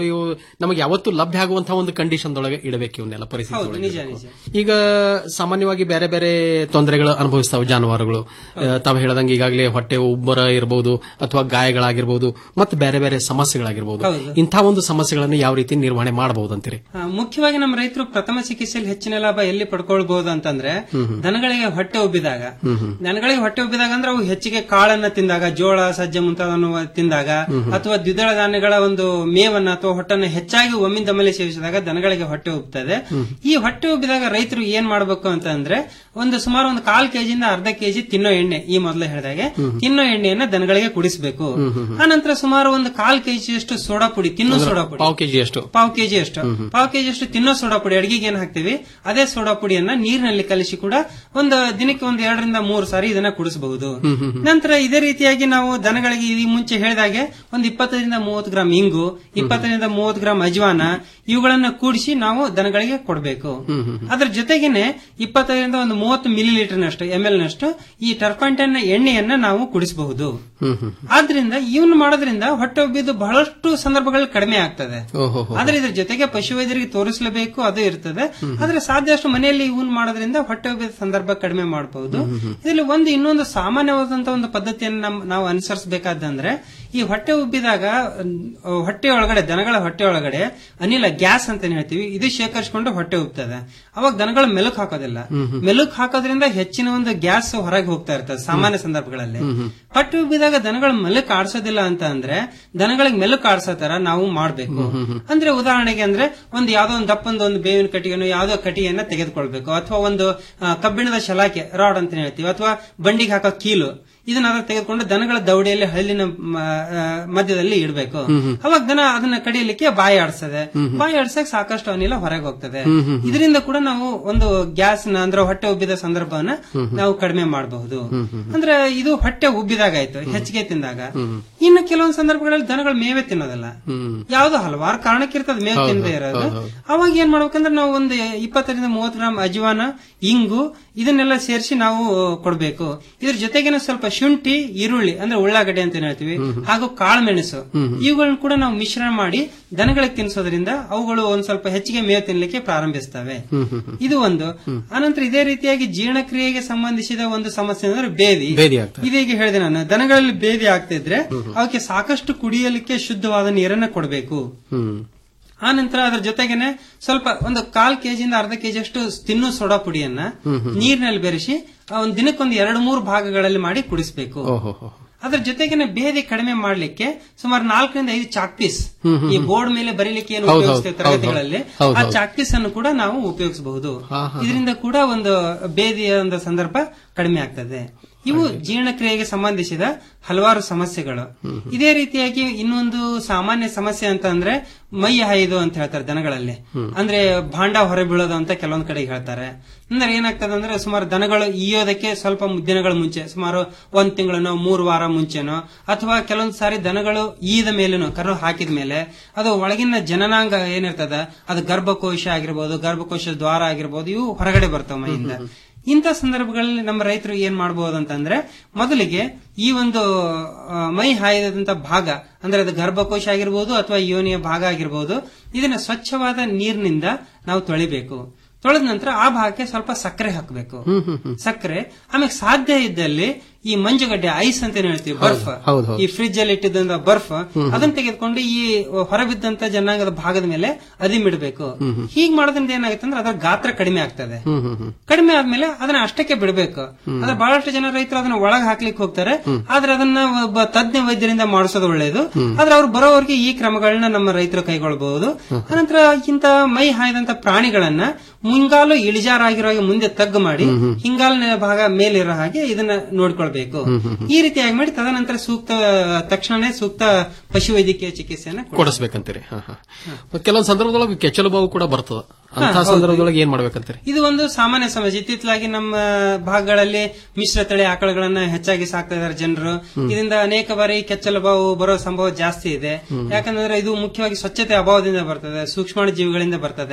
ನಮಗೆ ಯಾವತ್ತೂ ಲಭ್ಯ ಆಗುವಂತಹ ಒಂದು ಕಂಡೀಷನ್ ಒಳಗೆ ಇಡಬೇಕು ಇವನ್ನೆಲ್ಲ ಪರಿಸ್ಥಿತಿ ಹೌದು, ಒಳಗೆ ನಿಜ, ಇಡ್ಬೇಕು. ನಿಜ. ಈಗ ಸಾಮಾನ್ಯವಾಗಿ ಬೇರೆ ಬೇರೆ ತೊಂದರೆಗಳು ಅನುಭವಿಸ್ತಾವೆ ಜಾನುವಾರುಗಳು ಆ, ತಾವು ಹೇಳ್ದಂಗೆ ಈಗಾಗಲೇ ಹೊಟ್ಟೆ ಉಬ್ಬರ ಇರಬಹುದು ಅಥವಾ ಗಾಯಗಳಾಗಿರ್ಬೋದು ಮತ್ತೆ ಬೇರೆ ಬೇರೆ ಸಮಸ್ಯೆಗಳಾಗಿರ್ಬೋದು ಹೌದು. ಇಂಥ ಒಂದು ಸಮಸ್ಯೆಗಳನ್ನು ಯಾವ ರೀತಿ ನಿರ್ವಹಣೆ ಮಾಡಬಹುದು ಅಂತೀರಿ ಆ, ಮುಖ್ಯವಾಗಿ ನಮ್ಮ ರೈತರು ಪ್ರಥಮ ಚಿಕಿತ್ಸೆಯಲ್ಲಿ ಹೆಚ್ಚಿನ ಲಾಭ ಎಲ್ಲಿ ಪಡ್ಕೊಳ್ಬಹುದು ಅಂತಂದ್ರೆ ದನಗಳಿಗೆ ಹೊಟ್ಟೆ ಉಬ್ಬಿದಾಗ ದನಗಳಿಗೆ ಹೊಟ್ಟೆ ಉಬ್ಬಿದಾಗ ಅಂದ್ರೆ ಅವು ಹೆಚ್ಚಿಗೆ ಕಾಳನ್ನ ತಿಂದಾಗ ಜೋಳ ಸಜ್ಜೆ ಮುಂತಾದವನ್ನು ತಿಂದಾಗ ಅಥವಾ ದ್ವಿದಳ ಧಾನ್ಯಗಳ ಒಂದು ಮೇವನ್ನ ಅಥವಾ ಹೊಟ್ಟನ್ನ ಹೆಚ್ಚಾಗಿ ಒಮ್ಮಿಂದೊಮ್ಮೆಲೆ ಸೇವಿಸಿದಾಗ ದನಗಳಿಗೆ ಹೊಟ್ಟೆ ಉಬ್ತದೆ ಈ ಹೊಟ್ಟೆ ಉಬ್ಬಿದಾಗ ರೈತರು ಏನ್ ಮಾಡ್ಬೇಕು ಅಂತಂದ್ರೆ ಒಂದು ಸುಮಾರು ಒಂದು ಕಾಲ್ ಕೆಜಿಯಿಂದ ಅರ್ಧ ಕೆಜಿ ತಿನ್ನೋ ಎಣ್ಣೆ ಈ ಮೊದಲು ಹೇಳಿದಾಗೆ ತಿನ್ನೋ ಎಣ್ಣೆಯನ್ನ ದನಗಳಿಗೆ ಕುಡಿಸಬೇಕು ಆನಂತರ ಸುಮಾರು ಒಂದು ಕಾಲ್ ಕೆಜಿಯಷ್ಟು ಸೋಡಾ ಪುಡಿ ತಿನ್ನೋ ಸೋಡಾ ಪುಡಿ ಪಾವ್ ಕೆಜಿ ಅಷ್ಟು ಪಾವ್ ಕೆಜಿ ಅಷ್ಟು ಪಾವ್ ಕೆಜಿ ಅಷ್ಟು ತಿನ್ನೋ ಸೋಡಾ ಪುಡಿ ಅಡಿಗೆಗೆ ಏನ್ ಹಾಕ್ತಿವಿ ಅದೇ ಸೋಡಾ ಪುಡಿಯನ್ನ ನೀರಿನಲ್ಲಿ ಕಲಿಸಿ ಕೂಡ ಒಂದು ದಿನಕ್ಕೆ ಒಂದು ಎರಡರಿಂದ ಮೂರು ಸಾರಿ ಇದನ್ನ ಕುಡಿಸಬಹುದು ನಂತರ ಇದೇ ರೀತಿಯಾಗಿ ನಾವು ದನಗಳಿಗೆ ಈ ಮುಂಚೆ ಹೇಳಿದಾಗೆ ಒಂದು ಇಪ್ಪತ್ತರಿಂದ ಮೂವತ್ತು ಗ್ರಾಂ ಇಂಗು ಇಪ್ಪತ್ತರಿಂದ ಮೂವತ್ತು ಗ್ರಾಂ ಅಜ್ವಾನ ಇವುಗಳನ್ನ ಕೂಡಿಸಿ ನಾವು ದನಗಳಿಗೆ ಕೊಡಬೇಕು ಅದ್ರ ಜೊತೆಗೇನೆ ಇಪ್ಪತ್ತರಿಂದ ಒಂದು ಮೂವತ್ತು ಮಿಲಿ ಲೀಟರ್ ನಷ್ಟು ಎಂ ಎಲ್ ನಷ್ಟು ಈ ಟರ್ಪಂಟನ್ ಎಣ್ಣೆಯನ್ನ ನಾವು ಕುಡಿಸಬಹುದು ಆದ್ರಿಂದ ಇವನ್ನ ಮಾಡೋದ್ರಿಂದ ಹೊಟ್ಟೆ ಉಬ್ಬಿದ್ದು ಬಹಳಷ್ಟು ಸಂದರ್ಭಗಳಲ್ಲಿ ಕಡಿಮೆ ಆಗ್ತದೆ ಓಹೋ ಆದ್ರೆ ಇದ್ರ ಜೊತೆಗೆ ಪಶುವೈದ್ಯರಿಗೆ ತೋರಿಸಲೇಬೇಕು ಅದು ಇರ್ತದೆ ಆದ್ರೆ ಸಾಧ್ಯಷ್ಟು ಮನೆಯಲ್ಲಿ ಇವನ್ ಮಾಡೋದ್ರಿಂದ ಹೊಟ್ಟೆ ಉಬ್ಬಿದ ಸಂದರ್ಭ ಕಡಿಮೆ ಮಾಡಬಹುದು ಇದರಲ್ಲಿ ಒಂದು ಇನ್ನೊಂದು ಸಾಮಾನ್ಯವಾದಂತಹ ಒಂದು ಪದ್ಧತಿಯನ್ನು ನಮ್- ನಾವು ಅನುಸರಿಸಬೇಕಾದಂದ್ರೆ ಈ ಹೊಟ್ಟೆ ಉಬ್ಬಿದಾಗ ಅಹ್, ಹೊಟ್ಟೆ ಒಳಗಡೆ ದನಗಳ ಹೊಟ್ಟೆ ಒಳಗಡೆ ಅನಿಲ ಗ್ಯಾಸ್ ಅಂತ ಏನ್ ಹೇಳ್ತೀವಿ ಇದು ಶೇಖರಿಸಿಕೊಂಡು ಹೊಟ್ಟೆ ಉಬ್ತದೆ ಅವಾಗ ದನಗಳು ಮೆಲುಕು ಹಾಕೋದಿಲ್ಲ ಮೆಲುಕು ಹಾಕೋದ್ರಿಂದ ಹೆಚ್ಚಿನ ಒಂದು ಗ್ಯಾಸ್ ಹೊರಗೆ ಹೋಗ್ತಾ ಇರ್ತದೆ ಸಾಮಾನ್ಯ ಸಂದರ್ಭಗಳಲ್ಲಿ ಹೊಟ್ಟೆ ಉಬ್ಬಿದಾಗ ದನಗಳು ಮೆಲುಕು ಆಡ್ಸೋದಿಲ್ಲ ಅಂತ ಅಂದ್ರೆ ದನಗಳಿಗೆ ಮೆಲುಕು ಆಡ್ಸೋ ತರ ನಾವು ಮಾಡ್ಬೇಕು ಅಂದ್ರೆ ಉದಾಹರಣೆಗೆ ಅಂದ್ರೆ ಒಂದು ಯಾವ್ದೋ ಒಂದು ದಪ್ಪಂದು ಒಂದು ಬೇವಿನ ಕಟ್ಟಿಗೆನೋ ಯಾವ್ದೋ ಕಟ್ಟಿಗೆಯನ್ನ ತೆಗೆದುಕೊಳ್ಬೇಕು ಅಥವಾ ಒಂದು ಆ, ಕಬ್ಬಿಣದ ಶಲಾಕೆ ರಾಡ್ ಅಂತ ಹೇಳ್ತೀವಿ ಅಥವಾ ಬಂಡಿಗೆ ಹಾಕೋ ಕೀಲು ಇದನ್ನ ಅದನ್ನ ತೆಗೆದುಕೊಂಡು ದನಗಳ ದೌಡಿಯಲ್ಲಿ ಹಳ್ಳಿನ ಮ, ಆ, ಮಧ್ಯದಲ್ಲಿ ಇಡಬೇಕು ಅವಾಗ ದನ ಅದನ್ನ ಕಡಿಯಲಿಕ್ಕೆ ಬಾಯಿ ಆಡ್ಸದೆ ಬಾಯಿ ಆಡ್ಸಕ್ ಸಾಕಷ್ಟು ಅನಿಲ ಹೊರಗೆ ಹೋಗ್ತದೆ ಇದರಿಂದ ಕೂಡ ನಾವು ಒಂದು ಗ್ಯಾಸ್ ನ ಅಂದ್ರೆ ಹೊಟ್ಟೆ ಉಬ್ಬಿದ ಸಂದರ್ಭವನ್ನ ನಾವು ಕಡಿಮೆ ಮಾಡಬಹುದು ಅಂದ್ರೆ ಇದು ಹೊಟ್ಟೆ ಉಬ್ಬಿದಾಗ ಆಯ್ತು ಹೆಚ್ಚಿಗೆ ತಿಂದಾಗ ಇನ್ನು ಕೆಲವೊಂದು ಸಂದರ್ಭಗಳಲ್ಲಿ ದನಗಳು ಮೇವೆ ತಿನ್ನೋದಲ್ಲ ಯಾವ್ದೋ ಹಲವಾರು ಕಾರಣಕ್ಕಿರ್ತದೆ ಮೇವು ಹೌದು, ತಿನ್ನದೇ ಇರೋದು ಹೌದು, ಹೌದು. ಅವಾಗ ಏನ್ ಮಾಡ್ಬೇಕಂದ್ರೆ ನಾವು ಒಂದು ಇಪ್ಪತ್ತರಿಂದ ಮೂವತ್ತು ಗ್ರಾಂ ಅಜ್ವಾನ ಇಂಗು ಇದನ್ನೆಲ್ಲ ಸೇರಿಸಿ ನಾವು ಕೊಡ್ಬೇಕು ಇದ್ರ ಜೊತೆಗೇನೆ ಸ್ವಲ್ಪ ಶುಂಠಿ ಈರುಳ್ಳಿ ಅಂದ್ರೆ ಉಳ್ಳಾಗಡ್ಡೆ ಅಂತ ಏನ್ ಹೇಳ್ತೀವಿ ಹಾಗೂ ಕಾಳುಮೆಣಸು ಇವುಗಳನ್ನ ಕೂಡ ನಾವು ಮಿಶ್ರಣ ಮಾಡಿ ದನಗಳಿಗೆ ತಿನ್ನಿಸೋದ್ರಿಂದ ಅವುಗಳು ಒಂದ್ ಸ್ವಲ್ಪ ಹೆಚ್ಚಿಗೆ ಮೇವು ತಿನ್ನಲಿಕ್ಕೆ ಪ್ರಾರಂಭಿಸ್ತವೆ ಇದು ಒಂದು ಅನಂತರ ಇದೇ ರೀತಿಯಾಗಿ ಜೀರ್ಣಕ್ರಿಯೆಗೆ ಸಂಬಂಧಿಸಿದ ಒಂದು ಸಮಸ್ಯೆ ಅಂದ್ರೆ ಬೇದಿ ಬೇದಿ ಆಗ್ತದೆ. ಇದೀಗ ಹೇಳಿದೆ ನಾನು ದನಗಳಲ್ಲಿ ಬೇದಿ ಆಗ್ತಿದ್ರೆ ಅವಕ್ಕೆ ಸಾಕಷ್ಟು ಕುಡಿಯಲಿಕ್ಕೆ ಶುದ್ಧವಾದ ನೀರನ್ನ ಕೊಡಬೇಕು ಹ್ಮ್ ಆ ನಂತರ ಅದ್ರ ಜೊತೆಗೇನೆ ಸ್ವಲ್ಪ ಒಂದು ಕಾಲ್ ಕೆಜಿಯಿಂದ ಅರ್ಧ ಕೆಜಿ ಅಷ್ಟು ತಿನ್ನು ಸೋಡಾ ಪುಡಿಯನ್ನ ನೀರಿನಲ್ಲಿ ಬೆರೆಸಿ ಆ ಒಂದು ದಿನಕ್ಕೊಂದು ಎರಡು ಮೂರು ಭಾಗಗಳಲ್ಲಿ ಮಾಡಿ ಕುಡಿಸಬೇಕು ಓಹೋ ಅದ್ರ ಜೊತೆಗೇನೆ ಬೇದಿ ಕಡಿಮೆ ಮಾಡ್ಲಿಕ್ಕೆ ಸುಮಾರು ನಾಲ್ಕರಿಂದ ಐದು ಚಾಕ್ ಪೀಸ್ ಹ್ಮ್, ಹ್ಮ್, ಈ ಹ್ಮ್. ಬೋರ್ಡ್ ಮೇಲೆ ಬರೀಲಿಕ್ಕೆ ಏನು ಹೌದು, ಉಪಯೋಗಿಸ್ತೇವೆ ಹೌದು, ತರಗತಿಗಳಲ್ಲಿ ಹೌದು, ಆ ಹೌದು. ಚಾಕ್ ಪೀಸ್ ಅನ್ನು ಕೂಡ ನಾವು ಉಪಯೋಗಿಸಬಹುದು ಹಾ, ಹಾ. ಇದರಿಂದ ಕೂಡ ಒಂದು ಬೇದಿಯ ಒಂದು ಸಂದರ್ಭ ಕಡಿಮೆ ಆಗ್ತದೆ ಇವು ಜೀರ್ಣಕ್ರಿಯೆಗೆ ಸಂಬಂಧಿಸಿದ ಹಲವಾರು ಸಮಸ್ಯೆಗಳು ಇದೇ ರೀತಿಯಾಗಿ ಇನ್ನೊಂದು ಸಾಮಾನ್ಯ ಸಮಸ್ಯೆ ಅಂತ ಅಂದ್ರೆ ಮೈ ಹಾಯ್ದು ಅಂತ ಹೇಳ್ತಾರೆ ದನಗಳಲ್ಲಿ ಅಂದ್ರೆ ಭಾಂಡ ಹೊರ ಬೀಳೋದು ಅಂತ ಕೆಲವೊಂದ್ ಕಡೆ ಹೇಳ್ತಾರೆ ಅಂದ್ರೆ ಏನಾಗ್ತದೆ ಅಂದ್ರೆ ಸುಮಾರು ದನಗಳು ಈಯೋದಕ್ಕೆ ಸ್ವಲ್ಪ ದಿನಗಳ ಮುಂಚೆ ಸುಮಾರು ಒಂದ್ ತಿಂಗಳನೋ ಮೂರು ವಾರ ಮುಂಚೆನೋ ಅಥವಾ ಕೆಲವೊಂದ್ ಸಾರಿ ದನಗಳು ಈದ ಮೇಲೇನೋ ಕರು ಹಾಕಿದ ಮೇಲೆ ಅದು ಒಳಗಿನ ಜನನಾಂಗ ಏನಿರ್ತದ ಅದು ಗರ್ಭಕೋಶ ಆಗಿರ್ಬೋದು ಗರ್ಭಕೋಶ ದ್ವಾರ ಆಗಿರ್ಬೋದು ಇವು ಹೊರಗಡೆ ಬರ್ತಾವ ಮೈಯಿಂದ ಇಂಥ ಸಂದರ್ಭಗಳಲ್ಲಿ ನಮ್ಮ ರೈತರು ಏನ್ ಮಾಡಬಹುದು ಅಂತಂದ್ರೆ ಮೊದಲಿಗೆ ಈ ಒಂದು ಆ, ಮೈ ಹಾಯದಂತ ಭಾಗ ಅಂದ್ರೆ ಅದು ಗರ್ಭಕೋಶ ಆಗಿರ್ಬೋದು ಅಥವಾ ಯೋನಿಯ ಭಾಗ ಆಗಿರ್ಬೋದು ಇದನ್ನ ಸ್ವಚ್ಛವಾದ ನೀರಿನಿಂದ ನಾವು ತೊಳಿಬೇಕು ತೊಳೆದ ನಂತರ ಆ ಭಾಗಕ್ಕೆ ಸ್ವಲ್ಪ ಸಕ್ಕರೆ ಹಾಕಬೇಕು ಸಕ್ಕರೆ ಆಮೇಲೆ ಸಾಧ್ಯ ಇದ್ದಲ್ಲಿ ಈ ಮಂಜುಗಡ್ಡೆ ಐಸ್ ಅಂತ ಏನ್ ಹೇಳ್ತೀವಿ ಬರ್ಫ್ ಹೌದು, ಹೌದು. ಈ ಫ್ರಿಜ್ ಅಲ್ಲಿ ಇಟ್ಟಿದ್ದಂತ ಬರ್ಫ್ ಅದನ್ನ ತೆಗೆದುಕೊಂಡು ಈ ಹೊರಬಿದ್ದಂತ ಜನಾಂಗದ ಭಾಗದ ಮೇಲೆ ಅದಿಮಿಡಬೇಕು ಹೀಗ್ ಮಾಡೋದ್ರಿಂದ ಏನಾಗುತ್ತೆ ಅಂದ್ರೆ ಅದರ ಗಾತ್ರ ಕಡಿಮೆ ಆಗ್ತದೆ ಹ್ಮ್ ಹ್ಮ್ ಹ್ಮ್ ಕಡಿಮೆ ಆದ್ಮೇಲೆ ಅದನ್ನ ಅಷ್ಟಕ್ಕೆ ಬಿಡಬೇಕು ಆದ್ರೆ ಬಹಳಷ್ಟು ಜನ ರೈತರು ಅದನ್ನ ಒಳಗ್ ಹಾಕ್ಲಿಕ್ಕೆ ಹೋಗ್ತಾರೆ ಆದ್ರೆ ಅದನ್ನ ಒಬ್ಬ ತಜ್ಞ ವೈದ್ಯರಿಂದ ಮಾಡಿಸೋದು ಒಳ್ಳೇದು ಆದ್ರೆ ಅವ್ರು ಬರೋವರೆಗೆ ಈ ಕ್ರಮಗಳನ್ನ ನಮ್ಮ ರೈತರು ಕೈಗೊಳ್ಳಬಹುದು ಅನಂತರ ಇಂತ ಮೈ ಹಾಯ್ದಂತ ಪ್ರಾಣಿಗಳನ್ನ ಮುಂಗಾಲು ಇಳಿಜಾರಾಗಿರೋ ಹಾಗೆ ಮುಂದೆ ತಗ್ಗು ಮಾಡಿ ಹಿಂಗಾಲಿನ ಭಾಗ ಮೇಲಿರೋ ಹಾಗೆ ಇದನ್ನ ನೋಡ್ಕೊಳ್ಬೇಕು ಈ ರೀತಿಯಾಗಿ ಮಾಡಿ ತದನಂತರ ಸೂಕ್ತ ತಕ್ಷಣನೇ ಸೂಕ್ತ ಪಶುವೈದ್ಯಕೀಯ ಚಿಕಿತ್ಸೆಯನ್ನ ಕೊಡ್ಬೇಕು. ಕೊಡಿಸ್ಬೇಕಂತೀರಿ ಹಾ, ಹಾ. ಮತ್ತೆ ಕೆಲವೊಂದು ಸಂದರ್ಭದೊಳಗೆ ಕೆಚ್ಚಲು ಬಾವು ಕೂಡ ಬರ್ತದ ಅಂತ ಹಾ, ಹೌದು. ಸಂದರ್ಭದೊಳಗೆ ಏನ್ ಮಾಡ್ಬೇಕಂತೀರಿ ಇದು ಒಂದು ಸಾಮಾನ್ಯ ಸಮಸ್ಯೆ ಇತ್ತಿತ್ತಲಾಗಿ ನಮ್ಮ ಭಾಗಗಳಲ್ಲಿ ಮಿಶ್ರ ತಳಿ ಆಕಳುಗಳನ್ನ ಹೆಚ್ಚಾಗಿ ಸಾಕ್ತಾ ಇದ್ದಾರೆ ಜನರು ಇದರಿಂದ ಅನೇಕ ಬಾರಿ ಕೆಚ್ಚಲು ಬಾವು ಬರೋ ಸಂಭವ ಜಾಸ್ತಿ ಇದೆ ಯಾಕಂದ್ರೆ ಇದು ಮುಖ್ಯವಾಗಿ ಸ್ವಚ್ಛತೆ ಅಭಾವದಿಂದ ಬರ್ತದೆ ಸೂಕ್ಷ್ಮಾಣು ಜೀವಿಗಳಿಂದ ಬರ್ತದೆ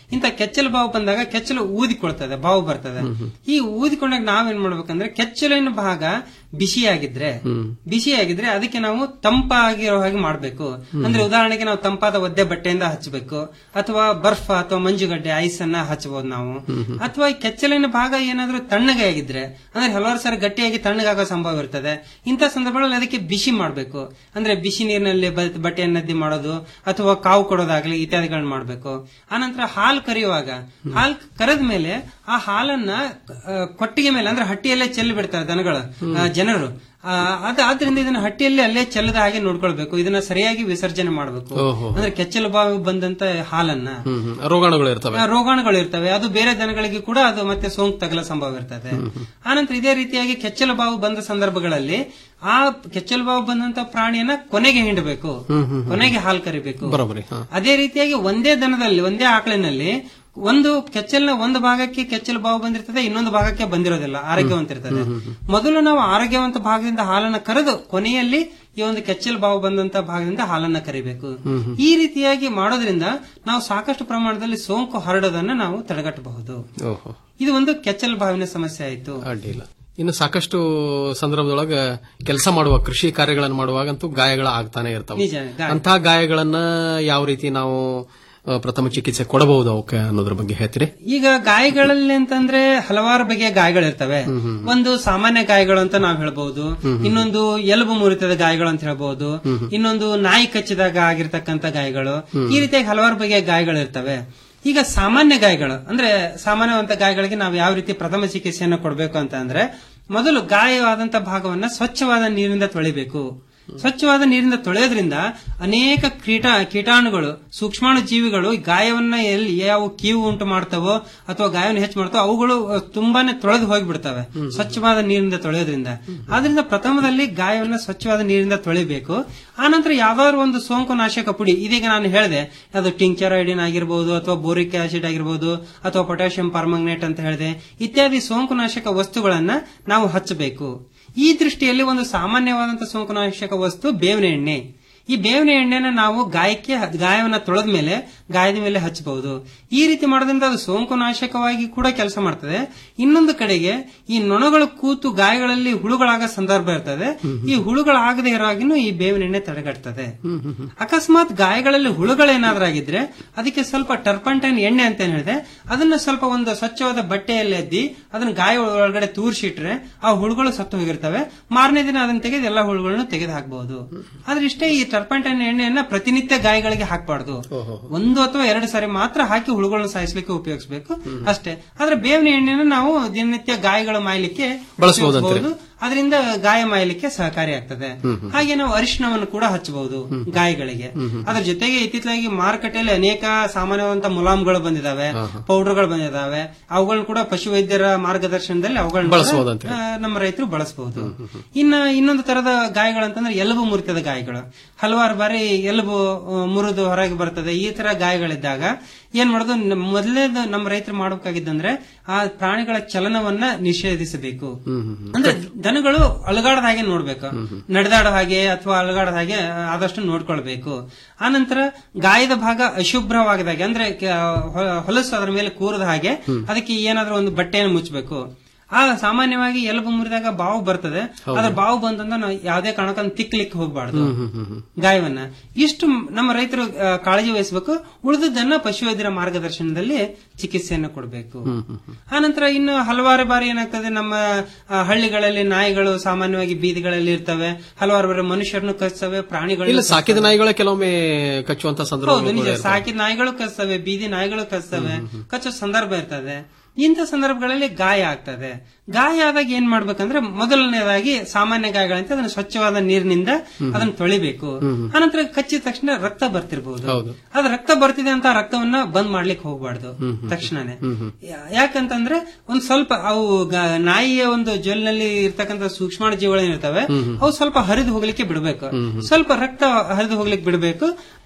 ಇಂಥ ಕೆಚ್ಚಲು ಬಾವು ಬಂದಾಗ ಕೆಚ್ಚಲು ಊದಿಕೊಳ್ತದೆ ಬಾವು ಬರ್ತದೆ ಈ ಊದಿಕೊಂಡಾಗ ನಾವೇನ್ ಮಾಡ್ಬೇಕಂದ್ರೆ ಕೆಚ್ಚಲಿನ ಭಾಗ ಬಿಸಿಯಾಗಿದ್ರೆ ಬಿಸಿಯಾಗಿದ್ರೆ ಅದಕ್ಕೆ ನಾವು ತಂಪಾಗಿರೋ ಹಾಗೆ ಮಾಡ್ಬೇಕು ಅಂದ್ರೆ ಉದಾಹರಣೆಗೆ ನಾವು ತಂಪಾದ ಒದ್ದೆ ಬಟ್ಟೆಯಿಂದ ಹಚ್ಚಬೇಕು ಅಥವಾ ಬರ್ಫ್ ಅಥವಾ ಮಂಜುಗಡ್ಡೆ ಐಸ್ ಅನ್ನ ಹಚ್ಚಬಹುದು ನಾವು ಅಥವಾ ಈ ಕೆಚ್ಚಲಿನ ಭಾಗ ಏನಾದ್ರೂ ತಣ್ಣಗೆ ಆಗಿದ್ರೆ ಅಂದ್ರೆ ಹಲವಾರು ಸಾರಿ ಗಟ್ಟಿಯಾಗಿ ತಣ್ಣಗಾಗೋ ಸಂಭವ ಇರ್ತದೆ ಇಂಥ ಸಂದರ್ಭಗಳಲ್ಲಿ ಅದಕ್ಕೆ ಬಿಸಿ ಮಾಡಬೇಕು ಅಂದ್ರೆ ಬಿಸಿ ನೀರಿನಲ್ಲಿ ಬ- ಬಟ್ಟೆಯನ್ನು ನದ್ದಿ ಮಾಡೋದು ಅಥವಾ ಕಾವು ಕೊಡೋದಾಗ್ಲಿ ಇತ್ಯಾದಿಗಳನ್ನ ಮಾಡಬೇಕು ಆನಂತರ ಹಾಲು ಕರೆಯುವಾಗ ಹಾಲು ಕರೆದ ಮೇಲೆ ಆ ಹಾಲನ್ನ ಆ, ಕೊಟ್ಟಿಗೆ ಮೇಲೆ ಅಂದ್ರೆ ಹಟ್ಟಿಯಲ್ಲೇ ಚೆಲ್ಲಿ ಬಿಡ್ತಾರೆ ದನಗಳು ಆ, ಜನರು ಆ, ಅದ ಆದ್ರಿಂದ ಇದನ್ನ ಹಟ್ಟಿಯಲ್ಲಿ ಅಲ್ಲೇ ಚೆಲ್ಲದ ಹಾಗೆ ನೋಡ್ಕೊಳ್ಬೇಕು ಇದನ್ನ ಸರಿಯಾಗಿ ವಿಸರ್ಜನೆ ಮಾಡಬೇಕು ಓಹೋ. ಅಂದ್ರೆ ಕೆಚ್ಚಲು ಬಾವು ಬಂದಂತ ಹಾಲನ್ನ ಹ್ಮ್ ಹ್ಮ್. ರೋಗಾಣುಗಳು ಇರ್ತವೆ ಆ, ರೋಗಾಣುಗಳು ಇರ್ತವೆ ಅದು ಬೇರೆ ದನಗಳಿಗೆ ಕೂಡ ಅದು ಮತ್ತೆ ಸೋಂಕು ತಗಲ ಸಂಭವ ಇರ್ತದೆ ಆನಂತರ ಇದೇ ರೀತಿಯಾಗಿ ಕೆಚ್ಚಲು ಬಾವು ಬಂದ ಸಂದರ್ಭಗಳಲ್ಲಿ ಆ ಕೆಚ್ಚಲು ಬಾವು ಬಂದಂತ ಪ್ರಾಣಿಯನ್ನ ಕೊನೆಗೆ ಹಿಂಡಬೇಕು ಹ್ಮ್, ಹ್ಮ್, ಹ್ಮ್. ಕೊನೆಗೆ ಹಾಲು ಕರಿಬೇಕು ಬರೋಬ್ಬರಿ ಹಾ. ಅದೇ ರೀತಿಯಾಗಿ ಒಂದೇ ದನದಲ್ಲಿ ಒಂದೇ ಆಕಳಿನಲ್ಲಿ ಒಂದು ಕೆಚ್ಚಲಿನ ಒಂದು ಭಾಗಕ್ಕೆ ಕೆಚ್ಚಲು ಬಾವು ಬಂದಿರ್ತದೆ ಇನ್ನೊಂದು ಭಾಗಕ್ಕೆ ಬಂದಿರೋದಿಲ್ಲ ಆರೋಗ್ಯವಂತ ಇರ್ತದೆ ಮೊದಲು ನಾವು ಆರೋಗ್ಯವಂತ ಭಾಗದಿಂದ ಹಾಲನ್ನ ಕರೆದು ಕೊನೆಯಲ್ಲಿ ಈ ಒಂದು ಕೆಚ್ಚಲು ಬಾವು ಬಂದಂತ ಭಾಗದಿಂದ ಹಾಲನ್ನ ಕರಿಬೇಕು ಈ ರೀತಿಯಾಗಿ ಮಾಡೋದ್ರಿಂದ ನಾವು ಸಾಕಷ್ಟು ಪ್ರಮಾಣದಲ್ಲಿ ಸೋಂಕು ಹರಡೋದನ್ನ ನಾವು ತಡೆಗಟ್ಟಬಹುದು ಓಹೋ ಇದು ಒಂದು ಕೆಚ್ಚಲು ಬಾವಿನ ಸಮಸ್ಯೆ ಆಯ್ತು ಅಡ್ಡಿಲ್ಲ ಇನ್ನು ಸಾಕಷ್ಟು ಸಂದರ್ಭದೊಳಗ ಕೆಲಸ ಮಾಡುವ ಕೃಷಿ ಕಾರ್ಯಗಳನ್ನು ಮಾಡುವಾಗಂತೂ ಗಾಯಗಳ ಆಗ್ತಾನೆ ಇರ್ತವೆ ನಿಜ, ಗಾಯ. ಅಂತಹ ಗಾಯಗಳನ್ನ ಯಾವ ರೀತಿ ನಾವು ಆ, ಪ್ರಥಮ ಚಿಕಿತ್ಸೆ ಕೊಡಬಹುದು ಅವಕ್ಕೆ ಅನ್ನೋದ್ರ ಬಗ್ಗೆ ಹೇಳ್ತೀರಿ ಈಗ ಗಾಯಗಳಲ್ಲಿ ಅಂತಂದ್ರೆ ಹಲವಾರು ಬಗೆಯ ಗಾಯಗಳಿರ್ತವೆ ಒಂದು ಸಾಮಾನ್ಯ ಗಾಯಗಳು ಅಂತ ನಾವು ಹೇಳ್ಬಹುದು ಇನ್ನೊಂದು ಎಲುಬು ಮುರಿತದ ಗಾಯಗಳು ಅಂತ ಹೇಳ್ಬಹುದು ಇನ್ನೊಂದು ನಾಯಿ ಕಚ್ಚಿದಾಗ ಆಗಿರ್ತಕ್ಕಂತ ಗಾಯಗಳು ಈ ರೀತಿಯಾಗಿ ಹಲವಾರು ಬಗೆಯ ಗಾಯಗಳಿರ್ತವೆ ಈಗ ಸಾಮಾನ್ಯ ಗಾಯಗಳು ಅಂದ್ರೆ ಸಾಮಾನ್ಯವಂತ ಗಾಯಗಳಿಗೆ ನಾವು ಯಾವ ರೀತಿ ಪ್ರಥಮ ಚಿಕಿತ್ಸೆಯನ್ನು ಕೊಡಬೇಕು ಅಂತ ಅಂದ್ರೆ ಮೊದಲು ಗಾಯವಾದಂತ ಭಾಗವನ್ನ ಸ್ವಚ್ಛವಾದ ನೀರಿನಿಂದ ತೊಳಿಬೇಕು ಸ್ವಚ್ಛವಾದ ನೀರಿನಿಂದ ತೊಳೆಯೋದ್ರಿಂದ ಅನೇಕ ಕೀಟ ಕೀಟಾಣುಗಳು ಸೂಕ್ಷ್ಮಾಣು ಜೀವಿಗಳು ಈ ಗಾಯವನ್ನ ಎಲ್ಲಿ ಯಾವ ಕೀವು ಉಂಟು ಮಾಡ್ತಾವೋ ಅಥವಾ ಗಾಯವನ್ನು ಹೆಚ್ಚು ಮಾಡ್ತಾವೋ ಅವುಗಳು ಅಹ್, ತುಂಬಾನೇ ತೊಳೆದು ಹೋಗಿಬಿಡ್ತವೆ ಸ್ವಚ್ಛವಾದ ನೀರಿನಿಂದ ತೊಳೆಯೋದ್ರಿಂದ ಆದ್ರಿಂದ ಪ್ರಥಮದಲ್ಲಿ ಗಾಯವನ್ನ ಸ್ವಚ್ಛವಾದ ನೀರಿನಿಂದ ತೊಳಿಬೇಕು ಆನಂತರ ಯಾವ್ದಾದ್ರು ಒಂದು ಸೋಂಕು ನಾಶಕ ಪುಡಿ ಇದೀಗ ನಾನು ಹೇಳಿದೆ ಅದು ಟಿಂಕ್ಚರ್ ಐಡಿನ್ ಆಗಿರ್ಬೋದು ಅಥವಾ ಬೋರಿಕ್ ಆಸಿಡ್ ಆಗಿರ್ಬೋದು ಅಥವಾ ಪೊಟ್ಯಾಷಿಯಂ ಪರ್ಮಂಗನೇಟ್ ಅಂತ ಹೇಳಿದೆ ಇತ್ಯಾದಿ ಸೋಂಕು ನಾಶಕ ವಸ್ತುಗಳನ್ನ ನಾವು ಹಚ್ಚಬೇಕು ಈ ದೃಷ್ಟಿಯಲ್ಲಿ ಒಂದು ಸಾಮಾನ್ಯವಾದಂತಹ ಸೋಂಕುನಾಶಕ ವಸ್ತು ಬೇವಿನ ಎಣ್ಣೆ ಈ ಬೇವಿನ ಎಣ್ಣೆನ ನಾವು ಗಾಯಕ್ಕೆ ಗಾಯವನ್ನ ತೊಳೆದ ಮೇಲೆ ಗಾಯದ ಮೇಲೆ ಹಚ್ಚಬಹುದು ಈ ರೀತಿ ಮಾಡೋದ್ರಿಂದ ಅದು ಸೋಂಕು ನಾಶಕವಾಗಿ ಕೂಡ ಕೆಲಸ ಮಾಡ್ತದೆ ಇನ್ನೊಂದು ಕಡೆಗೆ ಈ ನೊಣಗಳು ಕೂತು ಗಾಯಗಳಲ್ಲಿ ಹುಳುಗಳಾಗೋ ಸಂದರ್ಭ ಇರ್ತದೆ ಈ ಹುಳುಗಳಾಗದೇ ಇರೋವಾಗಿನೂ ಈ ಬೇವಿನ ಎಣ್ಣೆ ತಡೆಗಟ್ತದೆ ಅಕಸ್ಮಾತ್ ಗಾಯಗಳಲ್ಲಿ ಹುಳುಗಳೇನಾದ್ರೂ ಆಗಿದ್ರೆ ಅದಕ್ಕೆ ಸ್ವಲ್ಪ ಟರ್ಪಂಟೈನ್ ಎಣ್ಣೆ ಅಂತ ಏನ್ ಹೇಳಿದೆ ಅದನ್ನ ಸ್ವಲ್ಪ ಒಂದು ಸ್ವಚ್ಛವಾದ ಬಟ್ಟೆಯಲ್ಲಿ ಎದ್ದಿ ಅದನ್ನ ಗಾಯ ಒಳಗಡೆ ತೂರ್ಸಿಟ್ರೆ ಆ ಹುಳುಗಳು ಸತ್ತು ಹೋಗಿರ್ತವೆ ಮಾರನೇ ದಿನ ಅದನ್ನ ತೆಗೆದು ಎಲ್ಲಾ ಹುಳುಗಳನ್ನು ತೆಗೆದು ಹಾಕಬಹುದು ಆದ್ರೆ ಇಷ್ಟೇ ಈ ಟರ್ಪಂಟೈನ್ ಎಣ್ಣೆಯನ್ನ ಪ್ರತಿನಿತ್ಯ ಗಾಯಗಳಿಗೆ ಹಾಕಬಾರ್ದು ಒಂದು ಅಥವಾ ಎರಡು ಸಾರಿ ಮಾತ್ರ ಹಾಕಿ ಹುಳುಗಳನ್ನು ಸಾಯಿಸ್ಲಿಕ್ಕೆ ಉಪಯೋಗಿಸಬೇಕು ಅಷ್ಟೇ ಆದ್ರೆ ಬೇವಿನ ಎಣ್ಣೆನ ನಾವು ದಿನನಿತ್ಯ ಗಾಯಗಳು ಮಾಯಲಿಕ್ಕೆ ಬಳಸ್ಬೋದು ಅಂತೀರಿ? ಉಪಯೋಗಿಸ್ಬೋದು. ಅದರಿಂದ ಗಾಯ ಮಾಯಲಿಕ್ಕೆ ಸಹಕಾರಿಯಾಗ್ತದೆ ಹಾಗೆ ನಾವು ಅರಿಶಿನವನ್ನು ಕೂಡ ಹಚ್ಚಬಹುದು ಗಾಯಗಳಿಗೆ ಅದ್ರ ಜೊತೆಗೆ ಇತ್ತೀಚೆಗೆ ಮಾರುಕಟ್ಟೆಯಲ್ಲಿ ಅನೇಕ ಸಾಮಾನ್ಯವಂತ ಮುಲಾಮ್ಗಳು ಬಂದಿದಾವೆ ಪೌಡರ್ಗಳು ಬಂದಿದಾವೆ ಅವುಗಳನ್ನ ಕೂಡ ಪಶುವೈದ್ಯರ ಮಾರ್ಗದರ್ಶನದಲ್ಲಿ ಅವುಗಳನ್ನ ಬಳಸ್ಬೋದಂತೆ. ಕೂಡ, ಆ, ನಮ್ಮ ರೈತರು ಬಳಸಬಹುದು ಇನ್ನ ಇನ್ನೊಂದು ತರದ ಗಾಯಗಳಂತಂದ್ರೆ ಎಲುಬು ಮುರಿತದ ಗಾಯಗಳು ಹಲವಾರು ಬಾರಿ ಎಲುಬು ಆ, ಮುರಿದು ಹೊರಗೆ ಬರ್ತದೆ ಈ ತರ ಗಾಯಗಳಿದ್ದಾಗ ಏನ್ ಮಾಡೋದು ನ- ಮೊದಲನೇದು ನಮ್ಮ ರೈತರು ಮಾಡಬೇಕಾಗಿದ್ದಂದ್ರೆ ಆ ಪ್ರಾಣಿಗಳ ಚಲನವನ್ನ ನಿಷೇಧಿಸಬೇಕು ಅಂದ್ರೆ ದನಗಳು ಅಲಗಾಡದ ಹಾಗೆ ನೋಡ್ಬೇಕು ನಡೆದಾಡೋ ಹಾಗೆ ಅಥವಾ ಅಲಗಾಡದ ಹಾಗೆ ಆದಷ್ಟು ನೋಡ್ಕೊಳ್ಬೇಕು ಆನಂತರ ಗಾಯದ ಭಾಗ ಅಶುಭ್ರವಾಗದ ಅಂದ್ರೆ ಕ- ಹೊ- ಹೊಲಸು ಅದರ ಮೇಲೆ ಕೂರದ ಹಾಗೆ ಅದಕ್ಕೆ ಏನಾದ್ರೂ ಒಂದು ಬಟ್ಟೆಯನ್ನು ಮುಚ್ಚಬೇಕು ಆ ಸಾಮಾನ್ಯವಾಗಿ ಎಲುಬು ಮುರಿದಾಗ ಬಾವು ಬರ್ತದೆ ಅದ್ರ ಬಾವು ಬಂತಂದ್ರೆ ನಾವು ಯಾವುದೇ ಕಾರಣಕ್ಕೂ ತಿಕ್ಲಿಕ್ಕೆ ಹೋಗ್ಬಾರ್ದು ಗಾಯವನ್ನ ಇಷ್ಟು ನಮ್ಮ ರೈತರು ಆ, ಕಾಳಜಿ ವಹಿಸಬೇಕು ಉಳಿದದ್ದನ್ನ ಪಶುವೈದ್ಯರ ಮಾರ್ಗದರ್ಶನದಲ್ಲಿ ಚಿಕಿತ್ಸೆಯನ್ನು ಕೊಡಬೇಕು ಆನಂತರ ಇನ್ನು ಹಲವಾರು ಬಾರಿ ಏನಾಗ್ತದೆ ನಮ್ಮ ಆ, ಹಳ್ಳಿಗಳಲ್ಲಿ ನಾಯಿಗಳು ಸಾಮಾನ್ಯವಾಗಿ ಬೀದಿಗಳಲ್ಲಿ ಇರ್ತವೆ ಹಲವಾರು ಬಾರಿ ಮನುಷ್ಯರನ್ನು ಕಚ್ತವೆ ಪ್ರಾಣಿಗಳು ಇಲ್ಲ ಸಾಕಿದ ನಾಯಿಗಳ ಕೆಲವೊಮ್ಮೆ ಕಚ್ಚುವಂತ ಹೌದು ಸಂದರ್ಭ ನಿಜ ಸಾಕಿದ ನಾಯಿಗಳು ಕಚ್ತವೆ ಬೀದಿ ನಾಯಿಗಳು ಕಚ್ತವೆ ಕಚ್ಚೋ ಸಂದರ್ಭ ಇರ್ತದೆ ಇಂಥ ಸಂದರ್ಭಗಳಲ್ಲಿ ಗಾಯ ಆಗ್ತದೆ ಗಾಯ ಆದಾಗ ಏನ್ ಮಾಡ್ಬೇಕಂದ್ರೆ ಮೊದಲನೇದಾಗಿ ಸಾಮಾನ್ಯ ಗಾಯಗಳಂತೆ ಅದನ್ನ ಸ್ವಚ್ಛವಾದ ನೀರಿನಿಂದ ಅದನ್ನ ತೊಳಿಬೇಕು ಆನಂತರ ಕಚ್ಚಿದ ತಕ್ಷಣ ರಕ್ತ ಬರ್ತಿರ್ಬಹುದು ಹೌದು. ಅದು ರಕ್ತ ಬರ್ತಿದೆ ಅಂತ ಆ ರಕ್ತವನ್ನ ಬಂದ್ ಮಾಡ್ಲಿಕ್ಕೆ ಹೋಗ್ಬಾರ್ದು ತಕ್ಷಣನೇ ಯಾ- ಯಾಕಂತಂದ್ರೆ ಒಂದ್ ಸ್ವಲ್ಪ ಅವು ಗ- ನಾಯಿಯ ಒಂದು ಜೊಲ್ನಲ್ಲಿ ಇರ್ತಕ್ಕಂಥ ಸೂಕ್ಷ್ಮಾಣು ಜೀವಿಗಳು ಇರ್ತವೆ ಅವು ಸ್ವಲ್ಪ ಹರಿದು ಹೋಗ್ಲಿಕ್ಕೆ ಬಿಡಬೇಕು ಸ್ವಲ್ಪ ರಕ್ತ ಹರಿದು ಹೋಗ್ಲಿಕ್ಕೆ ಬಿಡಬೇಕು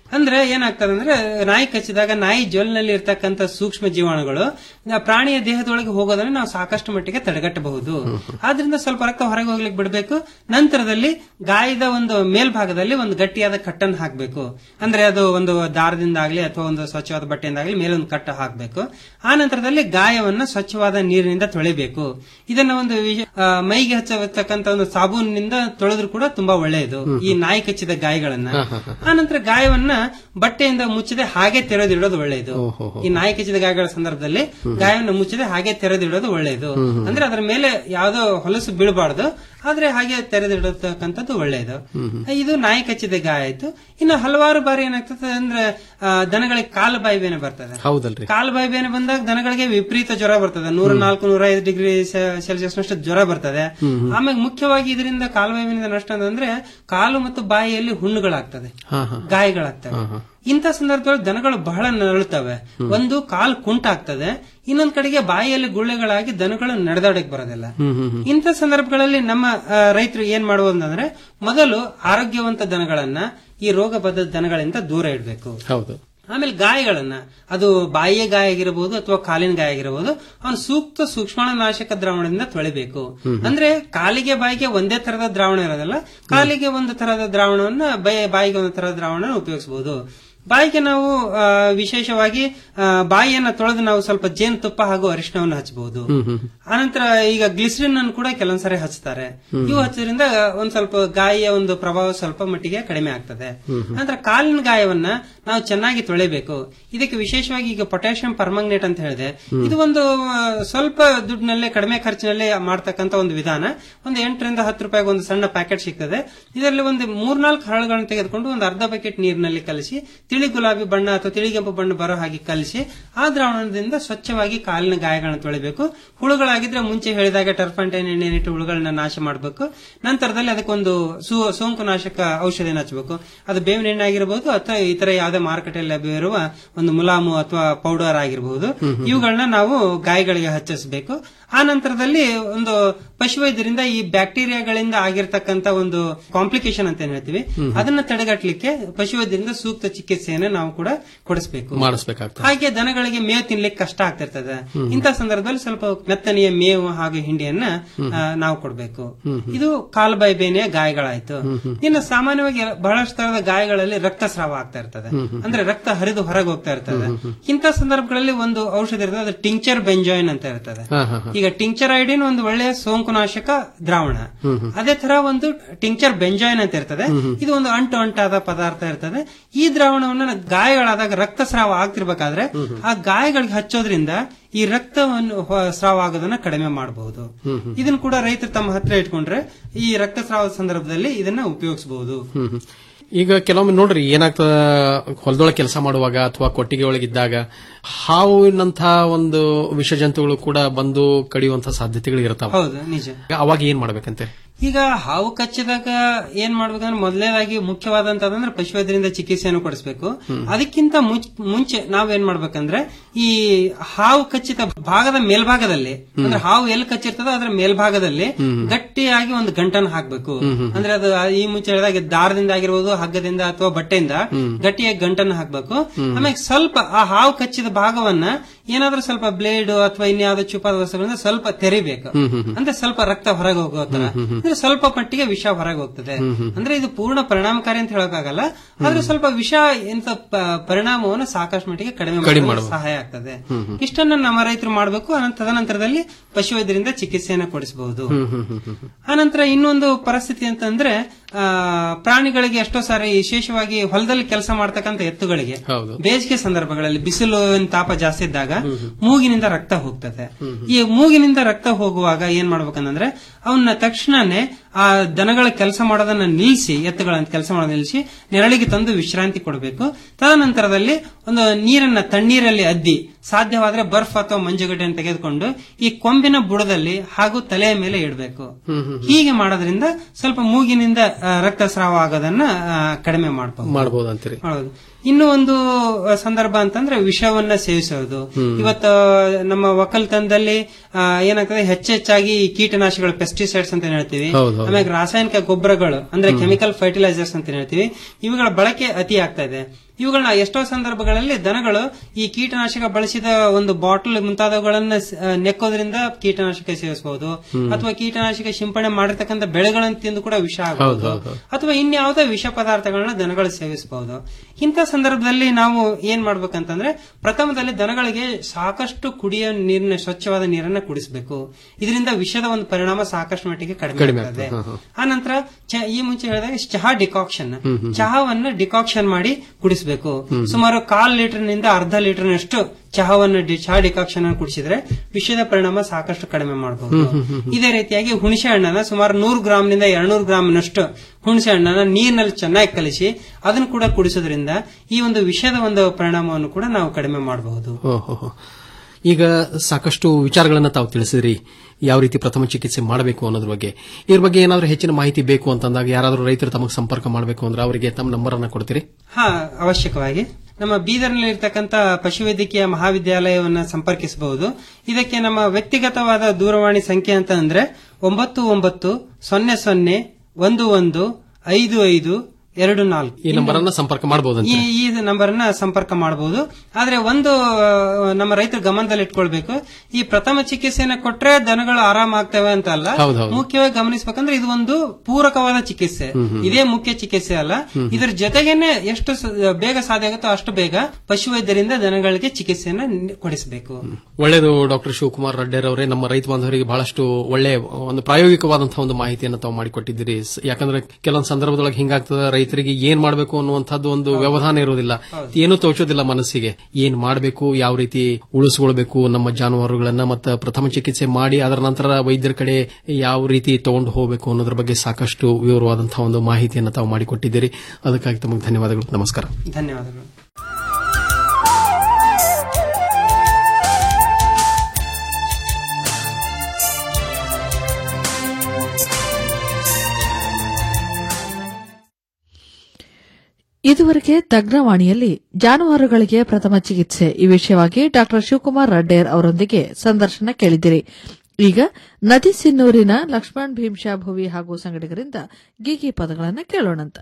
ಅಂದ್ರೆ ಏನಾಗ್ತದೆ ಅಂದ್ರೆ ನಾಯಿ ಕಚ್ಚಿದಾಗ ನಾಯಿ ಜೊಲ್ನಲ್ಲಿ ಇರ್ತಕ್ಕಂಥ ಸೂಕ್ಷ್ಮ ಜೀವಾಣುಗಳು ಆ ಪ್ರಾಣಿಯ ದೇಹದೊಳಗೆ ಹೋಗೋದನ್ನ ನಾವು ಸಾಕಷ್ಟು ಮಟ್ಟಿಗೆ ತಡೆಗಟ್ಟಬಹುದು ಆದ್ರಿಂದ ಸ್ವಲ್ಪ ರಕ್ತ ಹೊರಗೆ ಹೋಗ್ಲಿಕ್ಕೆ ಬಿಡಬೇಕು ನಂತರದಲ್ಲಿ ಗಾಯದ ಒಂದು ಮೇಲ್ಭಾಗದಲ್ಲಿ ಒಂದು ಗಟ್ಟಿಯಾದ ಕಟ್ಟನ್ನು ಹಾಕಬೇಕು ಅಂದ್ರೆ ಅದು ಒಂದು ದಾರದಿಂದ ಆಗ್ಲಿ ಅಥವಾ ಒಂದು ಸ್ವಚ್ಛವಾದ ಬಟ್ಟೆಯಿಂದಾಗ್ಲಿ ಮೇಲೊಂದು ಕಟ್ಟ ಹಾಕಬೇಕು ಆ ನಂತರದಲ್ಲಿ ಗಾಯವನ್ನ ಸ್ವಚ್ಛವಾದ ನೀರಿನಿಂದ ತೊಳಿಬೇಕು ಇದನ್ನ ಒಂದು ವಿಶ- ಆ, ಮೈಗೆ ಹಚ್ಚತಕ್ಕಂತ ಒಂದು ಸಾಬೂನಿನಿಂದ ತೊಳೆದ್ರು ಕೂಡ ತುಂಬಾ ಒಳ್ಳೆಯದು ಈ ನಾಯಿ ಕಚ್ಚಿದ ಗಾಯಗಳನ್ನ ಆ ನಂತರ ಗಾಯವನ್ನ ಬಟ್ಟೆಯಿಂದ ಮುಚ್ಚದೆ ಹಾಗೆ ತೆರೆದಿಡೋದು ಒಳ್ಳೆಯದು ಈ ನಾಯಿ ಕಚ್ಚಿದ ಗಾಯಗಳ ಸಂದರ್ಭದಲ್ಲಿ ಗಾಯವನ್ನು ಮುಚ್ಚದೆ ಹಾಗೆ ತೆರೆದಿಡೋದು ಒಳ್ಳೆಯದು ಅಂದ್ರೆ ಅದರ ಮೇಲೆ ಯಾವ್ದೋ ಹೊಲಸು ಬೀಳಬಾರ್ದು ಆದ್ರೆ ಹಾಗೆ ತೆರೆದಿಡತಕ್ಕಂಥದ್ದು ಒಳ್ಳೆಯದು ಇದು ನಾಯಿ ಕಚ್ಚಿದ ಗಾಯ ಆಯ್ತು ಇನ್ನು ಹಲವಾರು ಬಾರಿ ಏನಾಗ್ತದೆ ಅಂದ್ರೆ ಆ, ದನಗಳಿಗೆ ಕಾಲು ಬಾಯಿ ಬೇನೆ ಬರ್ತದೆ ಹೌದಲ್ರಿ ಕಾಲು ಬಾಯಿ ಬೇನೆ ಬಂದಾಗ ದನಗಳಿಗೆ ವಿಪರೀತ ಜ್ವರ ಬರ್ತದೆ ನೂರ ನಾಲ್ಕು ನೂರ ಐದು ಡಿಗ್ರಿ ಸೆಲ್ಸಿಯಸ್ ನಷ್ಟು ಜ್ವರ ಬರ್ತದೆ ಆಮೇಲೆ ಮುಖ್ಯವಾಗಿ ಇದರಿಂದ ಕಾಲು ಬಾಯಿ ಬೇನಿಂದ ನಷ್ಟ ಅಂತಂದ್ರೆ ಕಾಲು ಮತ್ತು ಬಾಯಿಯಲ್ಲಿ ಹುಣ್ಣುಗಳಾಗ್ತದೆ ಹಾ ಹಾ ಗಾಯಗಳಾಗ್ತವೆ ಇಂಥ ಸಂದರ್ಭದಲ್ಲಿ ದನಗಳು ಬಹಳ ನರಳುತ್ತವೆ ಒಂದು ಕಾಲು ಕುಂಟಾಗ್ತದೆ ಇನ್ನೊಂದ್ ಕಡೆಗೆ ಬಾಯಿಯಲ್ಲಿ ಗುಳ್ಳೆಗಳಾಗಿ ದನಗಳು ನಡೆದಾಡಕ್ ಬರೋದಿಲ್ಲ ಹ್ಮ್ ಹ್ಮ್ ಹ್ಮ್. ಇಂಥ ಸಂದರ್ಭಗಳಲ್ಲಿ ನಮ್ಮ ಆ, ರೈತರು ಏನ್ ಮಾಡುವುದಂದ್ರೆ ಮೊದಲು ಆರೋಗ್ಯವಂತ ದನಗಳನ್ನ ಈ ರೋಗ ಬದ್ಧ ದನಗಳಿಂದ ದೂರ ಇಡಬೇಕು ಹೌದು ಆಮೇಲೆ ಗಾಯಗಳನ್ನ ಅದು ಬಾಯಿಯ ಗಾಯ ಆಗಿರಬಹುದು ಅಥವಾ ಕಾಲಿನ ಗಾಯ ಆಗಿರಬಹುದು ಅವನು ಸೂಕ್ತ ಸೂಕ್ಷ್ಮಾಣುನಾಶಕ ದ್ರಾವಣದಿಂದ ತೊಳಿಬೇಕು ಅಂದ್ರೆ ಕಾಲಿಗೆ ಬಾಯಿಗೆ ಒಂದೇ ತರದ ದ್ರಾವಣ ಇರೋದಿಲ್ಲ ಕಾಲಿಗೆ ಒಂದು ತರದ ದ್ರಾವಣವನ್ನ ಬೈ- ಬಾಯಿಗೆ ಒಂದು ತರದ ದ್ರಾವಣ ಉಪಯೋಗಿಸಬಹುದು ಬಾಯಿಗೆ ನಾವು ಆ, ವಿಶೇಷವಾಗಿ ಆ, ಬಾಯಿಯನ್ನ ತೊಳೆದು ನಾವು ಸ್ವಲ್ಪ ಜೇನುತುಪ್ಪ ಹಾಗೂ ಅರಿಶಿಣವನ್ನು ಹಚ್ಚಬಹುದು ಆನಂತರ ಈಗ ಗ್ಲಿಸರಿನ್ ಅನ್ನು ಕೂಡ ಕೆಲವೊಂದ್ಸರಿ ಹಚ್ತಾರೆ ಇವು ಹಚ್ಚೋದ್ರಿಂದ ಒಂದ್ ಸ್ವಲ್ಪ ಗಾಯಿಯ ಒಂದು ಪ್ರಭಾವ ಸ್ವಲ್ಪ ಮಟ್ಟಿಗೆ ಕಡಿಮೆ ಆಗ್ತದೆ ನಂತರ ಕಾಲಿನ ಗಾಯವನ್ನ ನಾವು ಚೆನ್ನಾಗಿ ತೊಳೆಬೇಕು ಇದಕ್ಕೆ ವಿಶೇಷವಾಗಿ ಈಗ ಪೊಟ್ಯಾಷಿಯಂ ಪರ್ಮಂಗನೇಟ್ ಅಂತ ಹೇಳಿದೆ ಇದು ಒಂದು ಆ, ಸ್ವಲ್ಪ ದುಡ್ಡಿನಲ್ಲೇ ಕಡಿಮೆ ಖರ್ಚಿನಲ್ಲೇ ಮಾಡ್ತಕ್ಕಂತ ಒಂದು ವಿಧಾನ ಒಂದು ಎಂಟರಿಂದ ಹತ್ತು ರೂಪಾಯಿಗೆ ಒಂದು ಸಣ್ಣ ಪ್ಯಾಕೆಟ್ ಸಿಗ್ತದೆ ಇದರಲ್ಲಿ ಒಂದು ಮೂರ್ನಾಲ್ಕು ಹರಳುಗಳನ್ನು ತೆಗೆದುಕೊಂಡು ಒಂದು ಅರ್ಧ ಬಕೆಟ್ ನೀರಿನಲ್ಲಿ ಕಲಿಸಿ ತಿಳಿ ಗುಲಾಬಿ ಬಣ್ಣ ಅಥವಾ ತಿಳಿಗೆಂಪು ಬಣ್ಣ ಬರೋ ಹಾಗೆ ಕಲಿಸಿ ಆ ದ್ರಾವಣದಿಂದ ಸ್ವಚ್ಛವಾಗಿ ಕಾಲಿನ ಗಾಯಗಳನ್ನು ತೊಳಿಬೇಕು ಹುಳುಗಳಾಗಿದ್ರೆ ಮುಂಚೆ ಹೇಳಿದಾಗ ಟರ್ಪಂಟೈನ್ ಎಣ್ಣೆನಿಟ್ಟು ಹುಳುಗಳನ್ನ ನಾಶ ಮಾಡಬೇಕು ನಂತರದಲ್ಲಿ ಅದಕ್ಕೊಂದು ಸು- ಸೋಂಕು ನಾಶಕ ಔಷಧಿಯನ್ನು ಹಚ್ಚಬೇಕು ಅದು ಬೇವಿನ ಎಣ್ಣೆ ಆಗಿರಬಹುದು ಅಥವಾ ಇತರ ಯಾವುದೇ ಮಾರುಕಟ್ಟೆಯಲ್ಲಿ ಲಭ್ಯವಿರುವ ಒಂದು ಮುಲಾಮು ಅಥವಾ ಪೌಡರ್ ಆಗಿರಬಹುದು ಇವುಗಳನ್ನ ನಾವು ಗಾಯಗಳಿಗೆ ಹಚ್ಚಿಸಬೇಕು ಆ ನಂತರದಲ್ಲಿ ಒಂದು ಪಶುವೈದ್ಯರಿಂದ ಈ ಬ್ಯಾಕ್ಟೀರಿಯಾಗಳಿಂದ ಆಗಿರ್ತಕ್ಕಂತ ಒಂದು ಕಾಂಪ್ಲಿಕೇಶನ್ ಅಂತ ಏನ್ ಹೇಳ್ತೀವಿ ಅದನ್ನ ತಡೆಗಟ್ಟಲಿಕ್ಕೆ ಪಶುವೈದ್ಯರಿಂದ ಸೂಕ್ತ ಚಿಕಿತ್ಸೆಯನ್ನು ನಾವು ಕೂಡ ಕೊಡಿಸಬೇಕು ಮಾಡಿಸ್ಬೇಕಾಗ್ತದೆ ಹಾಗೆ ದನಗಳಿಗೆ ಮೇವು ತಿನ್ಲಿಕ್ಕೆ ಕಷ್ಟ ಆಗ್ತಿರ್ತದೆ ಇಂಥ ಸಂದರ್ಭದಲ್ಲಿ ಸ್ವಲ್ಪ ಮೆತ್ತನೆಯ ಮೇವು ಹಾಗೂ ಹಿಂಡಿಯನ್ನ ಆ, ನಾವು ಕೊಡಬೇಕು ಇದು ಕಾಲ್ಬಾಯಿ ಬೇನೆಯ ಗಾಯಗಳಾಯ್ತು ಇನ್ನು ಸಾಮಾನ್ಯವಾಗಿ ಬಹಳಷ್ಟು ತರದ ಗಾಯಗಳಲ್ಲಿ ರಕ್ತಸ್ರಾವ ಆಗ್ತಾ ಇರ್ತದೆ ಅಂದ್ರೆ ರಕ್ತ ಹರಿದು ಹೊರಗೆ ಹೋಗ್ತಾ ಇರ್ತದೆ ಇಂಥ ಸಂದರ್ಭಗಳಲ್ಲಿ ಒಂದು ಔಷಧ ಇರ್ತದೆ ಅದು ಟಿಂಕ್ಚರ್ ಬೆಂಜಾಯಿನ್ ಅಂತ ಇರ್ತದೆ ಹಾ ಹಾ ಹಾ ಈಗ ಟಿಂಕ್ಚರ್ ಐಡಿನ್ ಒಂದು ಒಳ್ಳೆಯ ಸೋಂಕುನಾಶಕ ದ್ರಾವಣ ಅದೇ ತರ ಒಂದು ಟಿಂಕ್ಚರ್ ಬೆಂಜಾಯಿನ್ ಅಂತ ಇರ್ತದೆ ಇದು ಒಂದು ಅಂಟು ಅಂಟಾದ ಪದಾರ್ಥ ಇರ್ತದೆ ಈ ದ್ರಾವಣವನ್ನು ಗಾಯಗಳಾದಾಗ ರಕ್ತಸ್ರಾವ ಆಗ್ತಿರ್ಬೇಕಾದ್ರೆ ಆ ಗಾಯಗಳಿಗೆ ಹಚ್ಚೋದ್ರಿಂದ ಈ ರಕ್ತವನ್ನು ಹೊ- ಸ್ರಾವ ಆಗೋದನ್ನ ಕಡಿಮೆ ಮಾಡಬಹುದು ಇದನ್ನ ಕೂಡ ರೈತರು ತಮ್ಮ ಹತ್ರ ಇಟ್ಕೊಂಡ್ರೆ ಈ ರಕ್ತಸ್ರಾವದ ಸಂದರ್ಭದಲ್ಲಿ ಇದನ್ನ ಉಪಯೋಗಿಸಬಹುದು ಹ್ಮ್ ಹ್ಮ್. ಈಗ ಕೆಲವೊಮ್ಮೆ ನೋಡ್ರಿ ಏನಾಗ್ತದ ಹೊಲದೊಳಗೆ ಕೆಲಸ ಮಾಡುವಾಗ ಅಥವಾ ಕೊಟ್ಟಿಗೆ ಒಳಗಿದ್ದಾಗ ಹಾವಿನಂತ ಒಂದು ವಿಷ ಜಂತುಗಳು ಕೂಡ ಬಂದು ಕಡಿಯುವಂತ ಸಾಧ್ಯತೆಗಳು ಇರ್ತಾವ ಹೌದು ನಿಜ ಅವಾಗ ಏನ್ ಮಾಡ್ಬೇಕಂತೆ ಈಗ ಹಾವು ಕಚ್ಚಿದಾಗ ಏನ್ ಮಾಡ್ಬೇಕಂದ್ರೆ ಮೊದಲನೇದಾಗಿ ಮುಖ್ಯವಾದಂತಂದ್ರೆ ಪಶುವೈದ್ಯರಿಂದ ಚಿಕಿತ್ಸೆಯನ್ನು ಕೊಡಿಸ್ಬೇಕು ಅದಕ್ಕಿಂತ ಮುಚ್- ಮುಂಚೆ ನಾವೇನ್ ಮಾಡ್ಬೇಕಂದ್ರೆ ಈ ಹಾವು ಕಚ್ಚಿದ ಭಾಗದ ಮೇಲ್ಭಾಗದಲ್ಲಿ ಅಂದ್ರೆ ಹಾವು ಎಲ್ಲಿ ಕಚ್ಚಿರ್ತದೋ ಅದರ ಮೇಲ್ಭಾಗದಲ್ಲಿ ಗಟ್ಟಿಯಾಗಿ ಒಂದು ಗಂಟನ್ನು ಹಾಕ್ಬೇಕು ಅಂದ್ರೆ ಅದು ಈ ಮುಂಚೆ ಹೇಳಿದಾಗ ದಾರದಿಂದ ಆಗಿರ್ಬೋದು ಹಗ್ಗದಿಂದ ಅಥವಾ ಬಟ್ಟೆಯಿಂದ ಗಟ್ಟಿಯಾಗಿ ಗಂಟನ್ನು ಹಾಕ್ಬೇಕು ಆಮೇಲೆ ಸ್ವಲ್ಪ ಆ ಹಾವು ಕಚ್ಚಿದ ಭಾಗವನ್ನ ಏನಾದ್ರೂ ಸ್ವಲ್ಪ ಬ್ಲೇಡ್ ಅಥವಾ ಇನ್ಯಾವುದೋ ಚುಪಾದ ವಸ್ತುಗಳಿಂದ ಸ್ವಲ್ಪ ತೆರಿಬೇಕು ಅಂದ್ರೆ ಸ್ವಲ್ಪ ರಕ್ತ ಹೊರಗೆ ಹೋಗೋ ತರ ಅಂದ್ರೆ ಸ್ವಲ್ಪ ಮಟ್ಟಿಗೆ ವಿಷ ಹೊರಗೆ ಹೋಗ್ತದೆ ಅಂದ್ರೆ ಇದು ಪೂರ್ಣ ಪರಿಣಾಮಕಾರಿ ಅಂತ ಹೇಳೋಕ್ಕಾಗಲ್ಲ ಆದ್ರೆ ಸ್ವಲ್ಪ ವಿಷ ಎಂತ ಪ- ಪರಿಣಾಮವನ್ನು ಸಾಕಷ್ಟು ಮಟ್ಟಿಗೆ ಕಡಿಮೆ ಕಡಿಮೆ ಮಾಡಲು ಮಾಡ್ಬೋದು. ಸಹಾಯ ಆಗ್ತದೆ ಇಷ್ಟನ್ನ ನಮ್ಮ ರೈತರು ಮಾಡಬೇಕು ತದನಂತರದಲ್ಲಿ ಪಶುವೈದ್ಯರಿಂದ ಚಿಕಿತ್ಸೆಯನ್ನು ಕೊಡಿಸಬಹುದು ಆನಂತರ ಇನ್ನೊಂದು ಪರಿಸ್ಥಿತಿ ಅಂತಂದ್ರೆ ಆ, ಪ್ರಾಣಿಗಳಿಗೆ ಎಷ್ಟೋ ಸಾರಿ ವಿಶೇಷವಾಗಿ ಹೊಲದಲ್ಲಿ ಕೆಲಸ ಮಾಡ್ತಕ್ಕಂಥ ಎತ್ತುಗಳಿಗೆ ಹೌದು ಬೇಸಿಗೆ ಸಂದರ್ಭಗಳಲ್ಲಿ ಬಿಸಿಲು ತಾಪ ಜಾಸ್ತಿ ಇದ್ದಾಗ ಮೂಗಿನಿಂದ ರಕ್ತ ಹೋಗ್ತದೆ ಈ ಮೂಗಿನಿಂದ ರಕ್ತ ಹೋಗುವಾಗ ಏನ್ ಮಾಡ್ಬೇಕಂದ್ರೆ ಅವನ್ನ ತಕ್ಷಣನೇ ಆ ದನಗಳ ಕೆಲಸ ಮಾಡೋದನ್ನ ನಿಲ್ಲಿಸಿ ಎತ್ತುಗಳನ್ನ ಕೆಲಸ ಮಾಡೋದನ್ನ ನಿಲ್ಲಿಸಿ ನೆರಳಿಗೆ ತಂದು ವಿಶ್ರಾಂತಿ ಕೊಡಬೇಕು ತದನಂತರದಲ್ಲಿ ಒಂದು ನೀರನ್ನ ತಣ್ಣೀರಲ್ಲಿ ಅದ್ದಿ ಸಾಧ್ಯವಾದ್ರೆ ಬರ್ಫ್ ಅಥವಾ ಮಂಜುಗಡ್ಡೆಯನ್ನು ತೆಗೆದುಕೊಂಡು ಈ ಕೊಂಬಿನ ಬುಡದಲ್ಲಿ ಹಾಗೂ ತಲೆಯ ಮೇಲೆ ಇಡಬೇಕು ಹೀಗೆ ಮಾಡೋದ್ರಿಂದ ಸ್ವಲ್ಪ ಮೂಗಿನಿಂದ ಆ, ರಕ್ತಸ್ರಾವ ಆಗೋದನ್ನ ಆ, ಕಡಿಮೆ ಮಾಡಬಹುದು ಮಾಡಬಹುದು ಅಂತೀರಿ ಹೌದು ಇನ್ನು ಒಂದು ಆ, ಸಂದರ್ಭ ಅಂತಂದ್ರೆ ವಿಷವನ್ನ ಸೇವಿಸೋದು ಇವತ್ತು ನಮ್ಮ ಒಕ್ಕಲ್ತನದಲ್ಲಿ ಆ, ಏನಾಗ್ತದೆ ಹೆಚ್ಚೆಚ್ಚಾಗಿ ಈ ಕೀಟನಾಶಕಗಳು ಪೆಸ್ಟಿಸೈಡ್ಸ್ ಅಂತ ಏನ್ ಹೇಳ್ತೀವಿ ಹೌದು, ಹೌದು. ಆಮೇಲೆ ರಾಸಾಯನಿಕ ಗೊಬ್ಬರಗಳು ಅಂದ್ರೆ ಕೆಮಿಕಲ್ ಫರ್ಟಿಲೈಸರ್ಸ್ ಅಂತ ಏನ್ ಹೇಳ್ತೀವಿ ಇವುಗಳ ಬಳಕೆ ಅತಿ ಆಗ್ತಾ ಇದೆ ಇವುಗಳನ್ನ ಎಷ್ಟೋ ಸಂದರ್ಭಗಳಲ್ಲಿ ದನಗಳು ಈ ಕೀಟನಾಶಕ ಬಳಸಿದ ಒಂದು ಬಾಟಲ್ ಮುಂತಾದವುಗಳನ್ನ ಸ- ಆ, ನೆಕ್ಕೋದ್ರಿಂದ ಕೀಟನಾಶಕ ಸೇವಿಸಬಹುದು ಹ್ಮ್. ಅಥವಾ ಕೀಟನಾಶಕ ಸಿಂಪಡಣೆ ಮಾಡಿರ್ತಕ್ಕಂಥ ಬೆಳೆಗಳನ್ನು ತಿಂದು ಕೂಡ ವಿಷ ಆಗಬಹುದು ಹೌದು, ಹೌದು. ಅಥವಾ ಇನ್ಯಾವುದೋ ವಿಷ ಪದಾರ್ಥಗಳನ್ನ ದನಗಳು ಸೇವಿಸಬಹುದು ಇಂಥ ಸಂದರ್ಭದಲ್ಲಿ ನಾವು ಏನ್ ಮಾಡ್ಬೇಕಂತಂದ್ರೆ ಪ್ರಥಮದಲ್ಲಿ ದನಗಳಿಗೆ ಸಾಕಷ್ಟು ಕುಡಿಯೋ ನೀರಿನ ಸ್ವಚ್ಛವಾದ ನೀರನ್ನ ಕುಡಿಸಬೇಕು ಇದರಿಂದ ವಿಷದ ಒಂದು ಪರಿಣಾಮ ಸಾಕಷ್ಟು ಮಟ್ಟಿಗೆ ಕಡಿಮೆ ಕಡಿಮೆ ಆಗ್ತದೆ ಆಗ್ತದೆ, ಹಾ, ಹಾ. ಆ ನಂತರ ಚ- ಈ ಮುಂಚೆ ಹೇಳಿದಾಗ ಚಹಾ ಡಿಕಾಕ್ಷನ್ ಹ್ಮ್, ಹ್ಮ್. ಚಹಾವನ್ನ ಡಿಕಾಕ್ಷನ್ ಮಾಡಿ ಕುಡಿಸಬೇಕು ಹ್ಮ್. ಸುಮಾರು ಕಾಲ್ ಲೀಟರ್ ನಿಂದ ಅರ್ಧ ಲೀಟರ್ನಷ್ಟು ಚಹಾವನ್ನು ಡಿ- ಚಹಾ ಡಿಕಾಕ್ಷನ್ ಅನ್ನು ಕುಡಿಸಿದ್ರೆ ವಿಷದ ಪರಿಣಾಮ ಸಾಕಷ್ಟು ಕಡಿಮೆ ಮಾಡಬಹುದು ಹ್ಮ್, ಹ್ಮ್, ಹ್ಮ್, ಹ್ಮ್. ಇದೇ ರೀತಿಯಾಗಿ ಹುಣಸೆ ಹಣ್ಣನ್ನ ಸುಮಾರು ನೂರು ಗ್ರಾಮ್ ನಿಂದ ಎರಡ್ನೂರು ಗ್ರಾಮ್ನಷ್ಟು ಹುಣಸೆ ಹಣ್ಣನ್ನ ನೀರಿನಲ್ಲಿ ಚೆನ್ನಾಗಿ ಕಲಿಸಿ ಅದನ್ನು ಕೂಡ ಕುಡಿಸೋದ್ರಿಂದ ಈ ಒಂದು ವಿಷದ ಒಂದು ಪರಿಣಾಮವನ್ನು ಕೂಡ ನಾವು ಕಡಿಮೆ ಮಾಡಬಹುದು ಓಹೋ ಈಗ ಸಾಕಷ್ಟು ವಿಚಾರಗಳನ್ನ ತಾವು ತಿಳಿಸಿದ್ರಿ ಯಾವ ರೀತಿ ಪ್ರಥಮ ಚಿಕಿತ್ಸೆ ಮಾಡಬೇಕು ಅನ್ನೋದ್ರ ಬಗ್ಗೆ ಇದ್ರ ಬಗ್ಗೆ ಏನಾದರೂ ಹೆಚ್ಚಿನ ಮಾಹಿತಿ ಬೇಕು ಅಂತಂದಾಗ ಯಾರಾದರೂ ರೈತರು ತಮಗೆ ಸಂಪರ್ಕ ಮಾಡಬೇಕು ಅಂದ್ರೆ ಅವರಿಗೆ ತಮ್ಮ ನಂಬರ್ ಅನ್ನ ಕೊಡ್ತೀರಿ ಹಾ ಅವಶ್ಯಕವಾಗಿ ನಮ್ಮ ಬೀದರ್ನಲ್ಲಿ ಇರ್ತಕ್ಕಂಥ ಪಶುವೈದ್ಯಕೀಯ ಮಹಾವಿದ್ಯಾಲಯವನ್ನ ಸಂಪರ್ಕಿಸಬಹುದು ಇದಕ್ಕೆ ನಮ್ಮ ವ್ಯಕ್ತಿಗತವಾದ ದೂರವಾಣಿ ಸಂಖ್ಯೆ ಅಂತ ಅಂದ್ರೆ ಒಂಬತ್ತು ಒಂಬತ್ತು ಸೊನ್ನೆ ಸೊನ್ನೆ ಒಂದು ಒಂದು ಐದು ಐದು ಎರಡು ನಾಲ್ಕು ಈ ನಂಬರ್ ಅನ್ನ ಸಂಪರ್ಕ ಮಾಡಬಹುದಂತ ಈ ಈ ನಂಬರ್ ಅನ್ನ ಸಂಪರ್ಕ ಮಾಡಬಹುದು ಆದ್ರೆ ಒಂದು ಆ, ನಮ್ಮ ರೈತರು ಗಮನದಲ್ಲಿ ಇಟ್ಕೊಳ್ಬೇಕು ಈ ಪ್ರಥಮ ಚಿಕಿತ್ಸೆನ ಕೊಟ್ರೆ ದನಗಳು ಆರಾಮ ಆಗ್ತವೆ ಅಂತ ಅಲ್ಲ ಹೌದು, ಹೌದು. ಮುಖ್ಯವಾಗಿ ಗಮನಿಸಬೇಕಂದ್ರೆ ಇದು ಒಂದು ಪೂರಕವಾದ ಚಿಕಿತ್ಸೆ ಹ್ಮ್, ಹ್ಮ್. ಇದೇ ಮುಖ್ಯ ಚಿಕಿತ್ಸೆ ಅಲ್ಲ ಹ್ಮ್. ಇದರ ಜೊತೆಗೇನೆ ಎಷ್ಟು ಸ- ಬೇಗ ಸಾಧ್ಯ ಆಗುತ್ತೋ ಅಷ್ಟು ಬೇಗ ಪಶುವೈದ್ಯರಿಂದ ದನಗಳಿಗೆ ಚಿಕಿತ್ಸೆಯನ್ನ ನಿ- ಕೊಡಿಸಬೇಕು ಒಳ್ಳೆಯದು ಡಾಕ್ಟರ್ ಶಿವಕುಮಾರ್ ರಡ್ಡೇರ್ ಅವರೇ ನಮ್ಮ ರೈತ ಬಾಂಧವರಿಗೆ ಬಹಳಷ್ಟು ಒಳ್ಳೆ ಒಂದು ಪ್ರಾಯೋಗಿಕವಾದಂತಹ ಒಂದು ಮಾಹಿತಿಯನ್ನು ತಾವು ಮಾಡಿಕೊಟ್ಟಿದ್ದೀರಿ ಸ್- ಯಾಕಂದ್ರೆ ಕೆಲವೊಂದು ಸಂದರ್ಭದೊಳಗೆ ಹಿಂಗಾಗ್ತದೆ ರೈತರಿಗೆ ಏನ್ ಮಾಡಬೇಕು ಅನ್ನುವಂಥದ್ದು ಒಂದು ವ್ಯವಧಾನ ಇರೋದಿಲ್ಲ ಏನೂ ತೋಚೋದಿಲ್ಲ ಮನಸ್ಸಿಗೆ ಏನ್ ಮಾಡಬೇಕು ಯಾವ ರೀತಿ ಉಳಿಸ್ಕೊಳ್ಬೇಕು ನಮ್ಮ ಜಾನುವಾರುಗಳನ್ನ ಮತ್ತು ಪ್ರಥಮ ಚಿಕಿತ್ಸೆ ಮಾಡಿ ಅದರ ನಂತರ ವೈದ್ಯರ ಕಡೆ ಯಾವ ರೀತಿ ತಗೊಂಡು ಹೋಗಬೇಕು ಅನ್ನೋದ್ರ ಬಗ್ಗೆ ಸಾಕಷ್ಟು ವಿವರವಾದಂತಹ ಒಂದು ಮಾಹಿತಿಯನ್ನು ತಾವು ಮಾಡಿಕೊಟ್ಟಿದ್ದೀರಿ ಅದಕ್ಕಾಗಿ ತಮಗೆ ಧನ್ಯವಾದಗಳು ನಮಸ್ಕಾರ ಧನ್ಯವಾದಗಳು ಇದುವರೆಗೆ ತಜ್ಞವಾಣಿಯಲ್ಲಿ ಜಾನುವಾರುಗಳಿಗೆ ಪ್ರಥಮ ಚಿಕಿತ್ಸೆ ಈ ವಿಷಯವಾಗಿ ಡಾ ಶಿವಕುಮಾರ್ ರಡ್ಡೇರ್ ಅವರೊಂದಿಗೆ ಸಂದರ್ಶನ ಕೇಳಿದಿರಿ ಈಗ ನದಿ ಸಿನ್ನೂರಿನ ಲಕ್ಷ್ಮಣ್ ಭೀಮ್ಶಾ ಭುವಿ ಹಾಗೂ ಸಂಗಡಿಗರಿಂದ ಗೀಗಿ ಪದಗಳನ್ನು ಕೇಳೋಣಂತ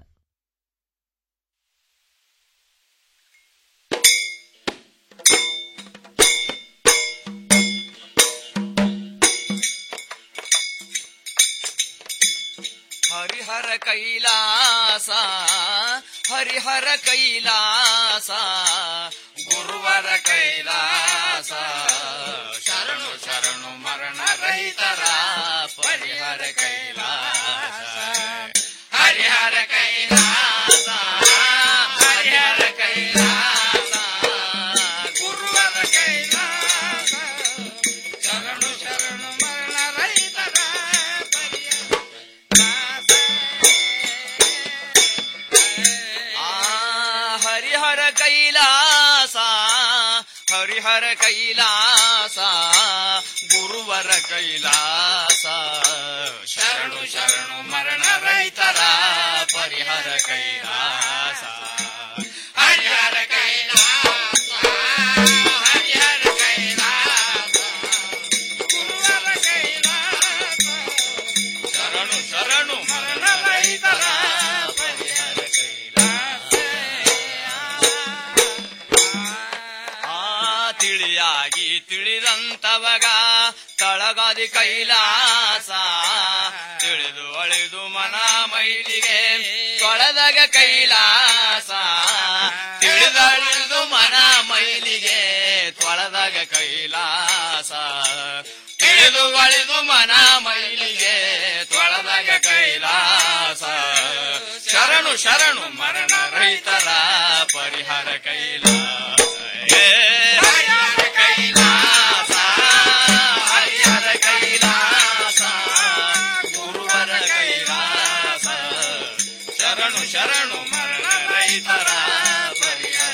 ಹರಿಹರ ಕೈಲಾಸ ಹರಿಹರ ಕೈಲಾಸ ಗುರುವರ ಕೈಲಾಸ ಶರಣು ಶರಣು ಮರಣ ರಹಿತರ ಪರಿಹರ ಕೈಲಾಸ ಹರಿಹರ ಕೈಲಾಸ ಹರಿಹರ ಕೈಲಾಸ ಗುರುವರ ಕೈಲಾಸ ಶರಣು ಶರಣು ಮರಣ ರಹಿತರ ಆ ಹರಿಹರ ಕೈಲಾಸ ಹರಿಹರ ಕೈಲಾಸ ಗುರುವರ ಕೈಲಾಸ ಶರಣು ಶರಣು ಮರಣ ರೈತರ ಪರಿಹರ ಕೈಲಾಸ ಹರಿಹರ ಕೈಲಾಸ ಹರಿಹರ ಕೈಲಾಸ ಗುರುವರ ಕೈಲಾಸ ಶರಣು ಶರಣು ಮರಣ ರೈತರ ಪರಿಹರ ಆ ತಿಳಿಯಾಗಿ ತಿಳಿದಂತವಗ ತಳಗಾದಿ ಕೈಲಾಸ ತಿಳಿದು ಅಳಿದು ಮನ ಮೈಲಿಗೆ ತೊಳೆದಾಗ ಕೈಲಾಸ ತಿಳಿದಳಿದು ಮನ ಮೈಲಿಗೆ ತೊಳೆದಾಗ ಕೈಲಾಸ ತಿಳಿದು ಅಳಿದು ಮನ ಮೈಲಿಗೆ ತೊಳೆದಾಗ ಕೈಲಾಸ ಶರಣು ಶರಣು ಮರಣ ರೈತರ ಪರಿಹಾರ ಕೈಲಾಸ ಏ ಹರಿಹರ ಕೈಲಾಸ ಹರಿಹರ ಕೈಲಾಸ ಗುರುವರ ಕೈಲಾಸ ಶರಣು ಶರಣು ಮರಣ ರೈತರ ಪರಿಹಾರ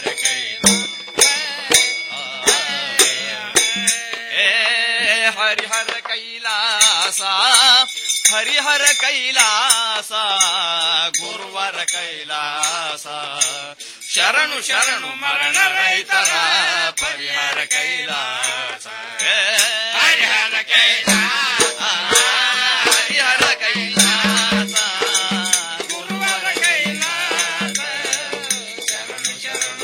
ಏ ಹರಿಹರ ಕೈಲಾಸ ಹರಿಹರ ಕೈಲಾಸ ಗುರುವರ ಕೈಲಾಸ ಶರಣು ಶರಣು ಮರಣ ರೈತರ ಪರಿಹಾರ ಕೈಲಾಸ ಏ ಹರಿಹರ ಕೈಲಾಸ ಹರಿಹರ ಕೈಲಾಸ ಗುರುವರ ಕೈಲಾಸ ಶರಣು ಶರಣು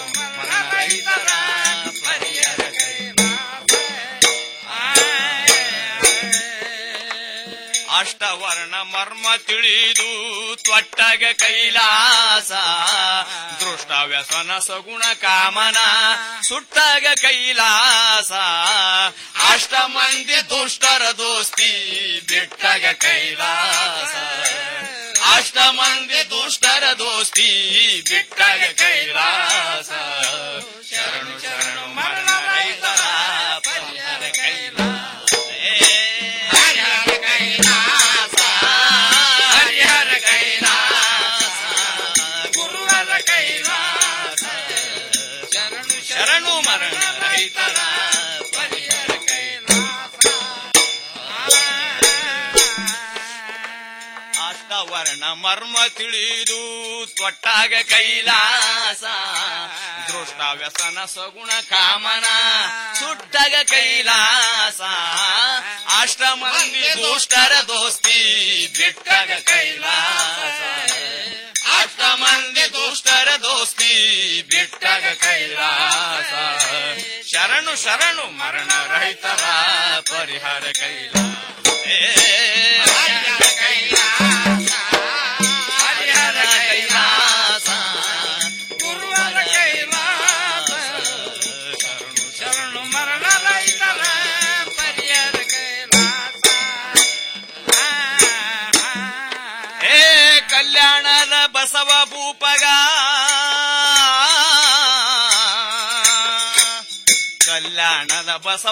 ಅಷ್ಟವರ್ಣ ಮರ್ಮ ತಿಳಿದು ತ್ವಟ್ಟಗ ಕೈಲಾಸ ದೃಷ್ಟ ವ್ಯಸನ ಸಗುಣ ಕಾಮನ ಸುಟ್ಟಗ ಕೈಲಾಸ ಅಷ್ಟ ಮಂದಿ ದುಷ್ಟರ ದೋಸ್ತಿ ಬಿಟ್ಟಗ ಕೈಲಾಸ ಅಷ್ಟ ಮಂದಿ ದುಷ್ಟರ ದೋಸ್ತಿ ಬಿಟ್ಟಗ ಕೈಲಾಸ ಶರಣು ಶರಣು ಮರಣ ರೈತರ ಪರಿಹರ ಕೈಲಾಸ ಹರಿಹರ ಕೈಲಾಸ ಹರಿಹರ ಕೈಲಾಸ ಗುರುವರ ಕೈಲಾಸ ಶರಣು ಶರಣು ಮರಣ ರೈತರ ಪರಿಹರ ಅಷ್ಟವರ್ಣ ಮರ್ಮ ತಿಳಿದು ತೊಟ್ಟಾಗ ಕೈಲಾಸ ದೃಷ್ಟ ವ್ಯಸನ ಸಗುಣ ಕಾಮನ ಸುಟ್ಟಾಗ ಕೈಲಾಸ ಅಷ್ಟ ಮಂದಿ ದುಷ್ಟರ ದೋಸ್ತಿ ಬಿಟ್ಟಾಗ ಕೈಲಾಸ ಅಷ್ಟ ಮಂದಿ ದುಷ್ಟರ ದೋಸ್ತಿ ಬಿಟ್ಟಾಗ ಕೈಲಾಸ ಶರಣು ಶರಣು ಮರಣ ರಹಿತರ ಪರಿಹಾರ ಕೈಲಾಸ ಹರಿಹರ ಕೈಲಾಸ ಹರಿಹರ ಕೈಲಾಸ ಗುರುವರ ಕೈಲಾಸ ಶರಣು ಶರಣು ಮರಣ ರೈತರ ಪರಿಹರ ಕೈಲಾಸ ಹೇ ಕಲ್ಯಾಣದ ಬಸವ ಭೂಪಗ ಕಲ್ಯಾಣದ ಬಸವ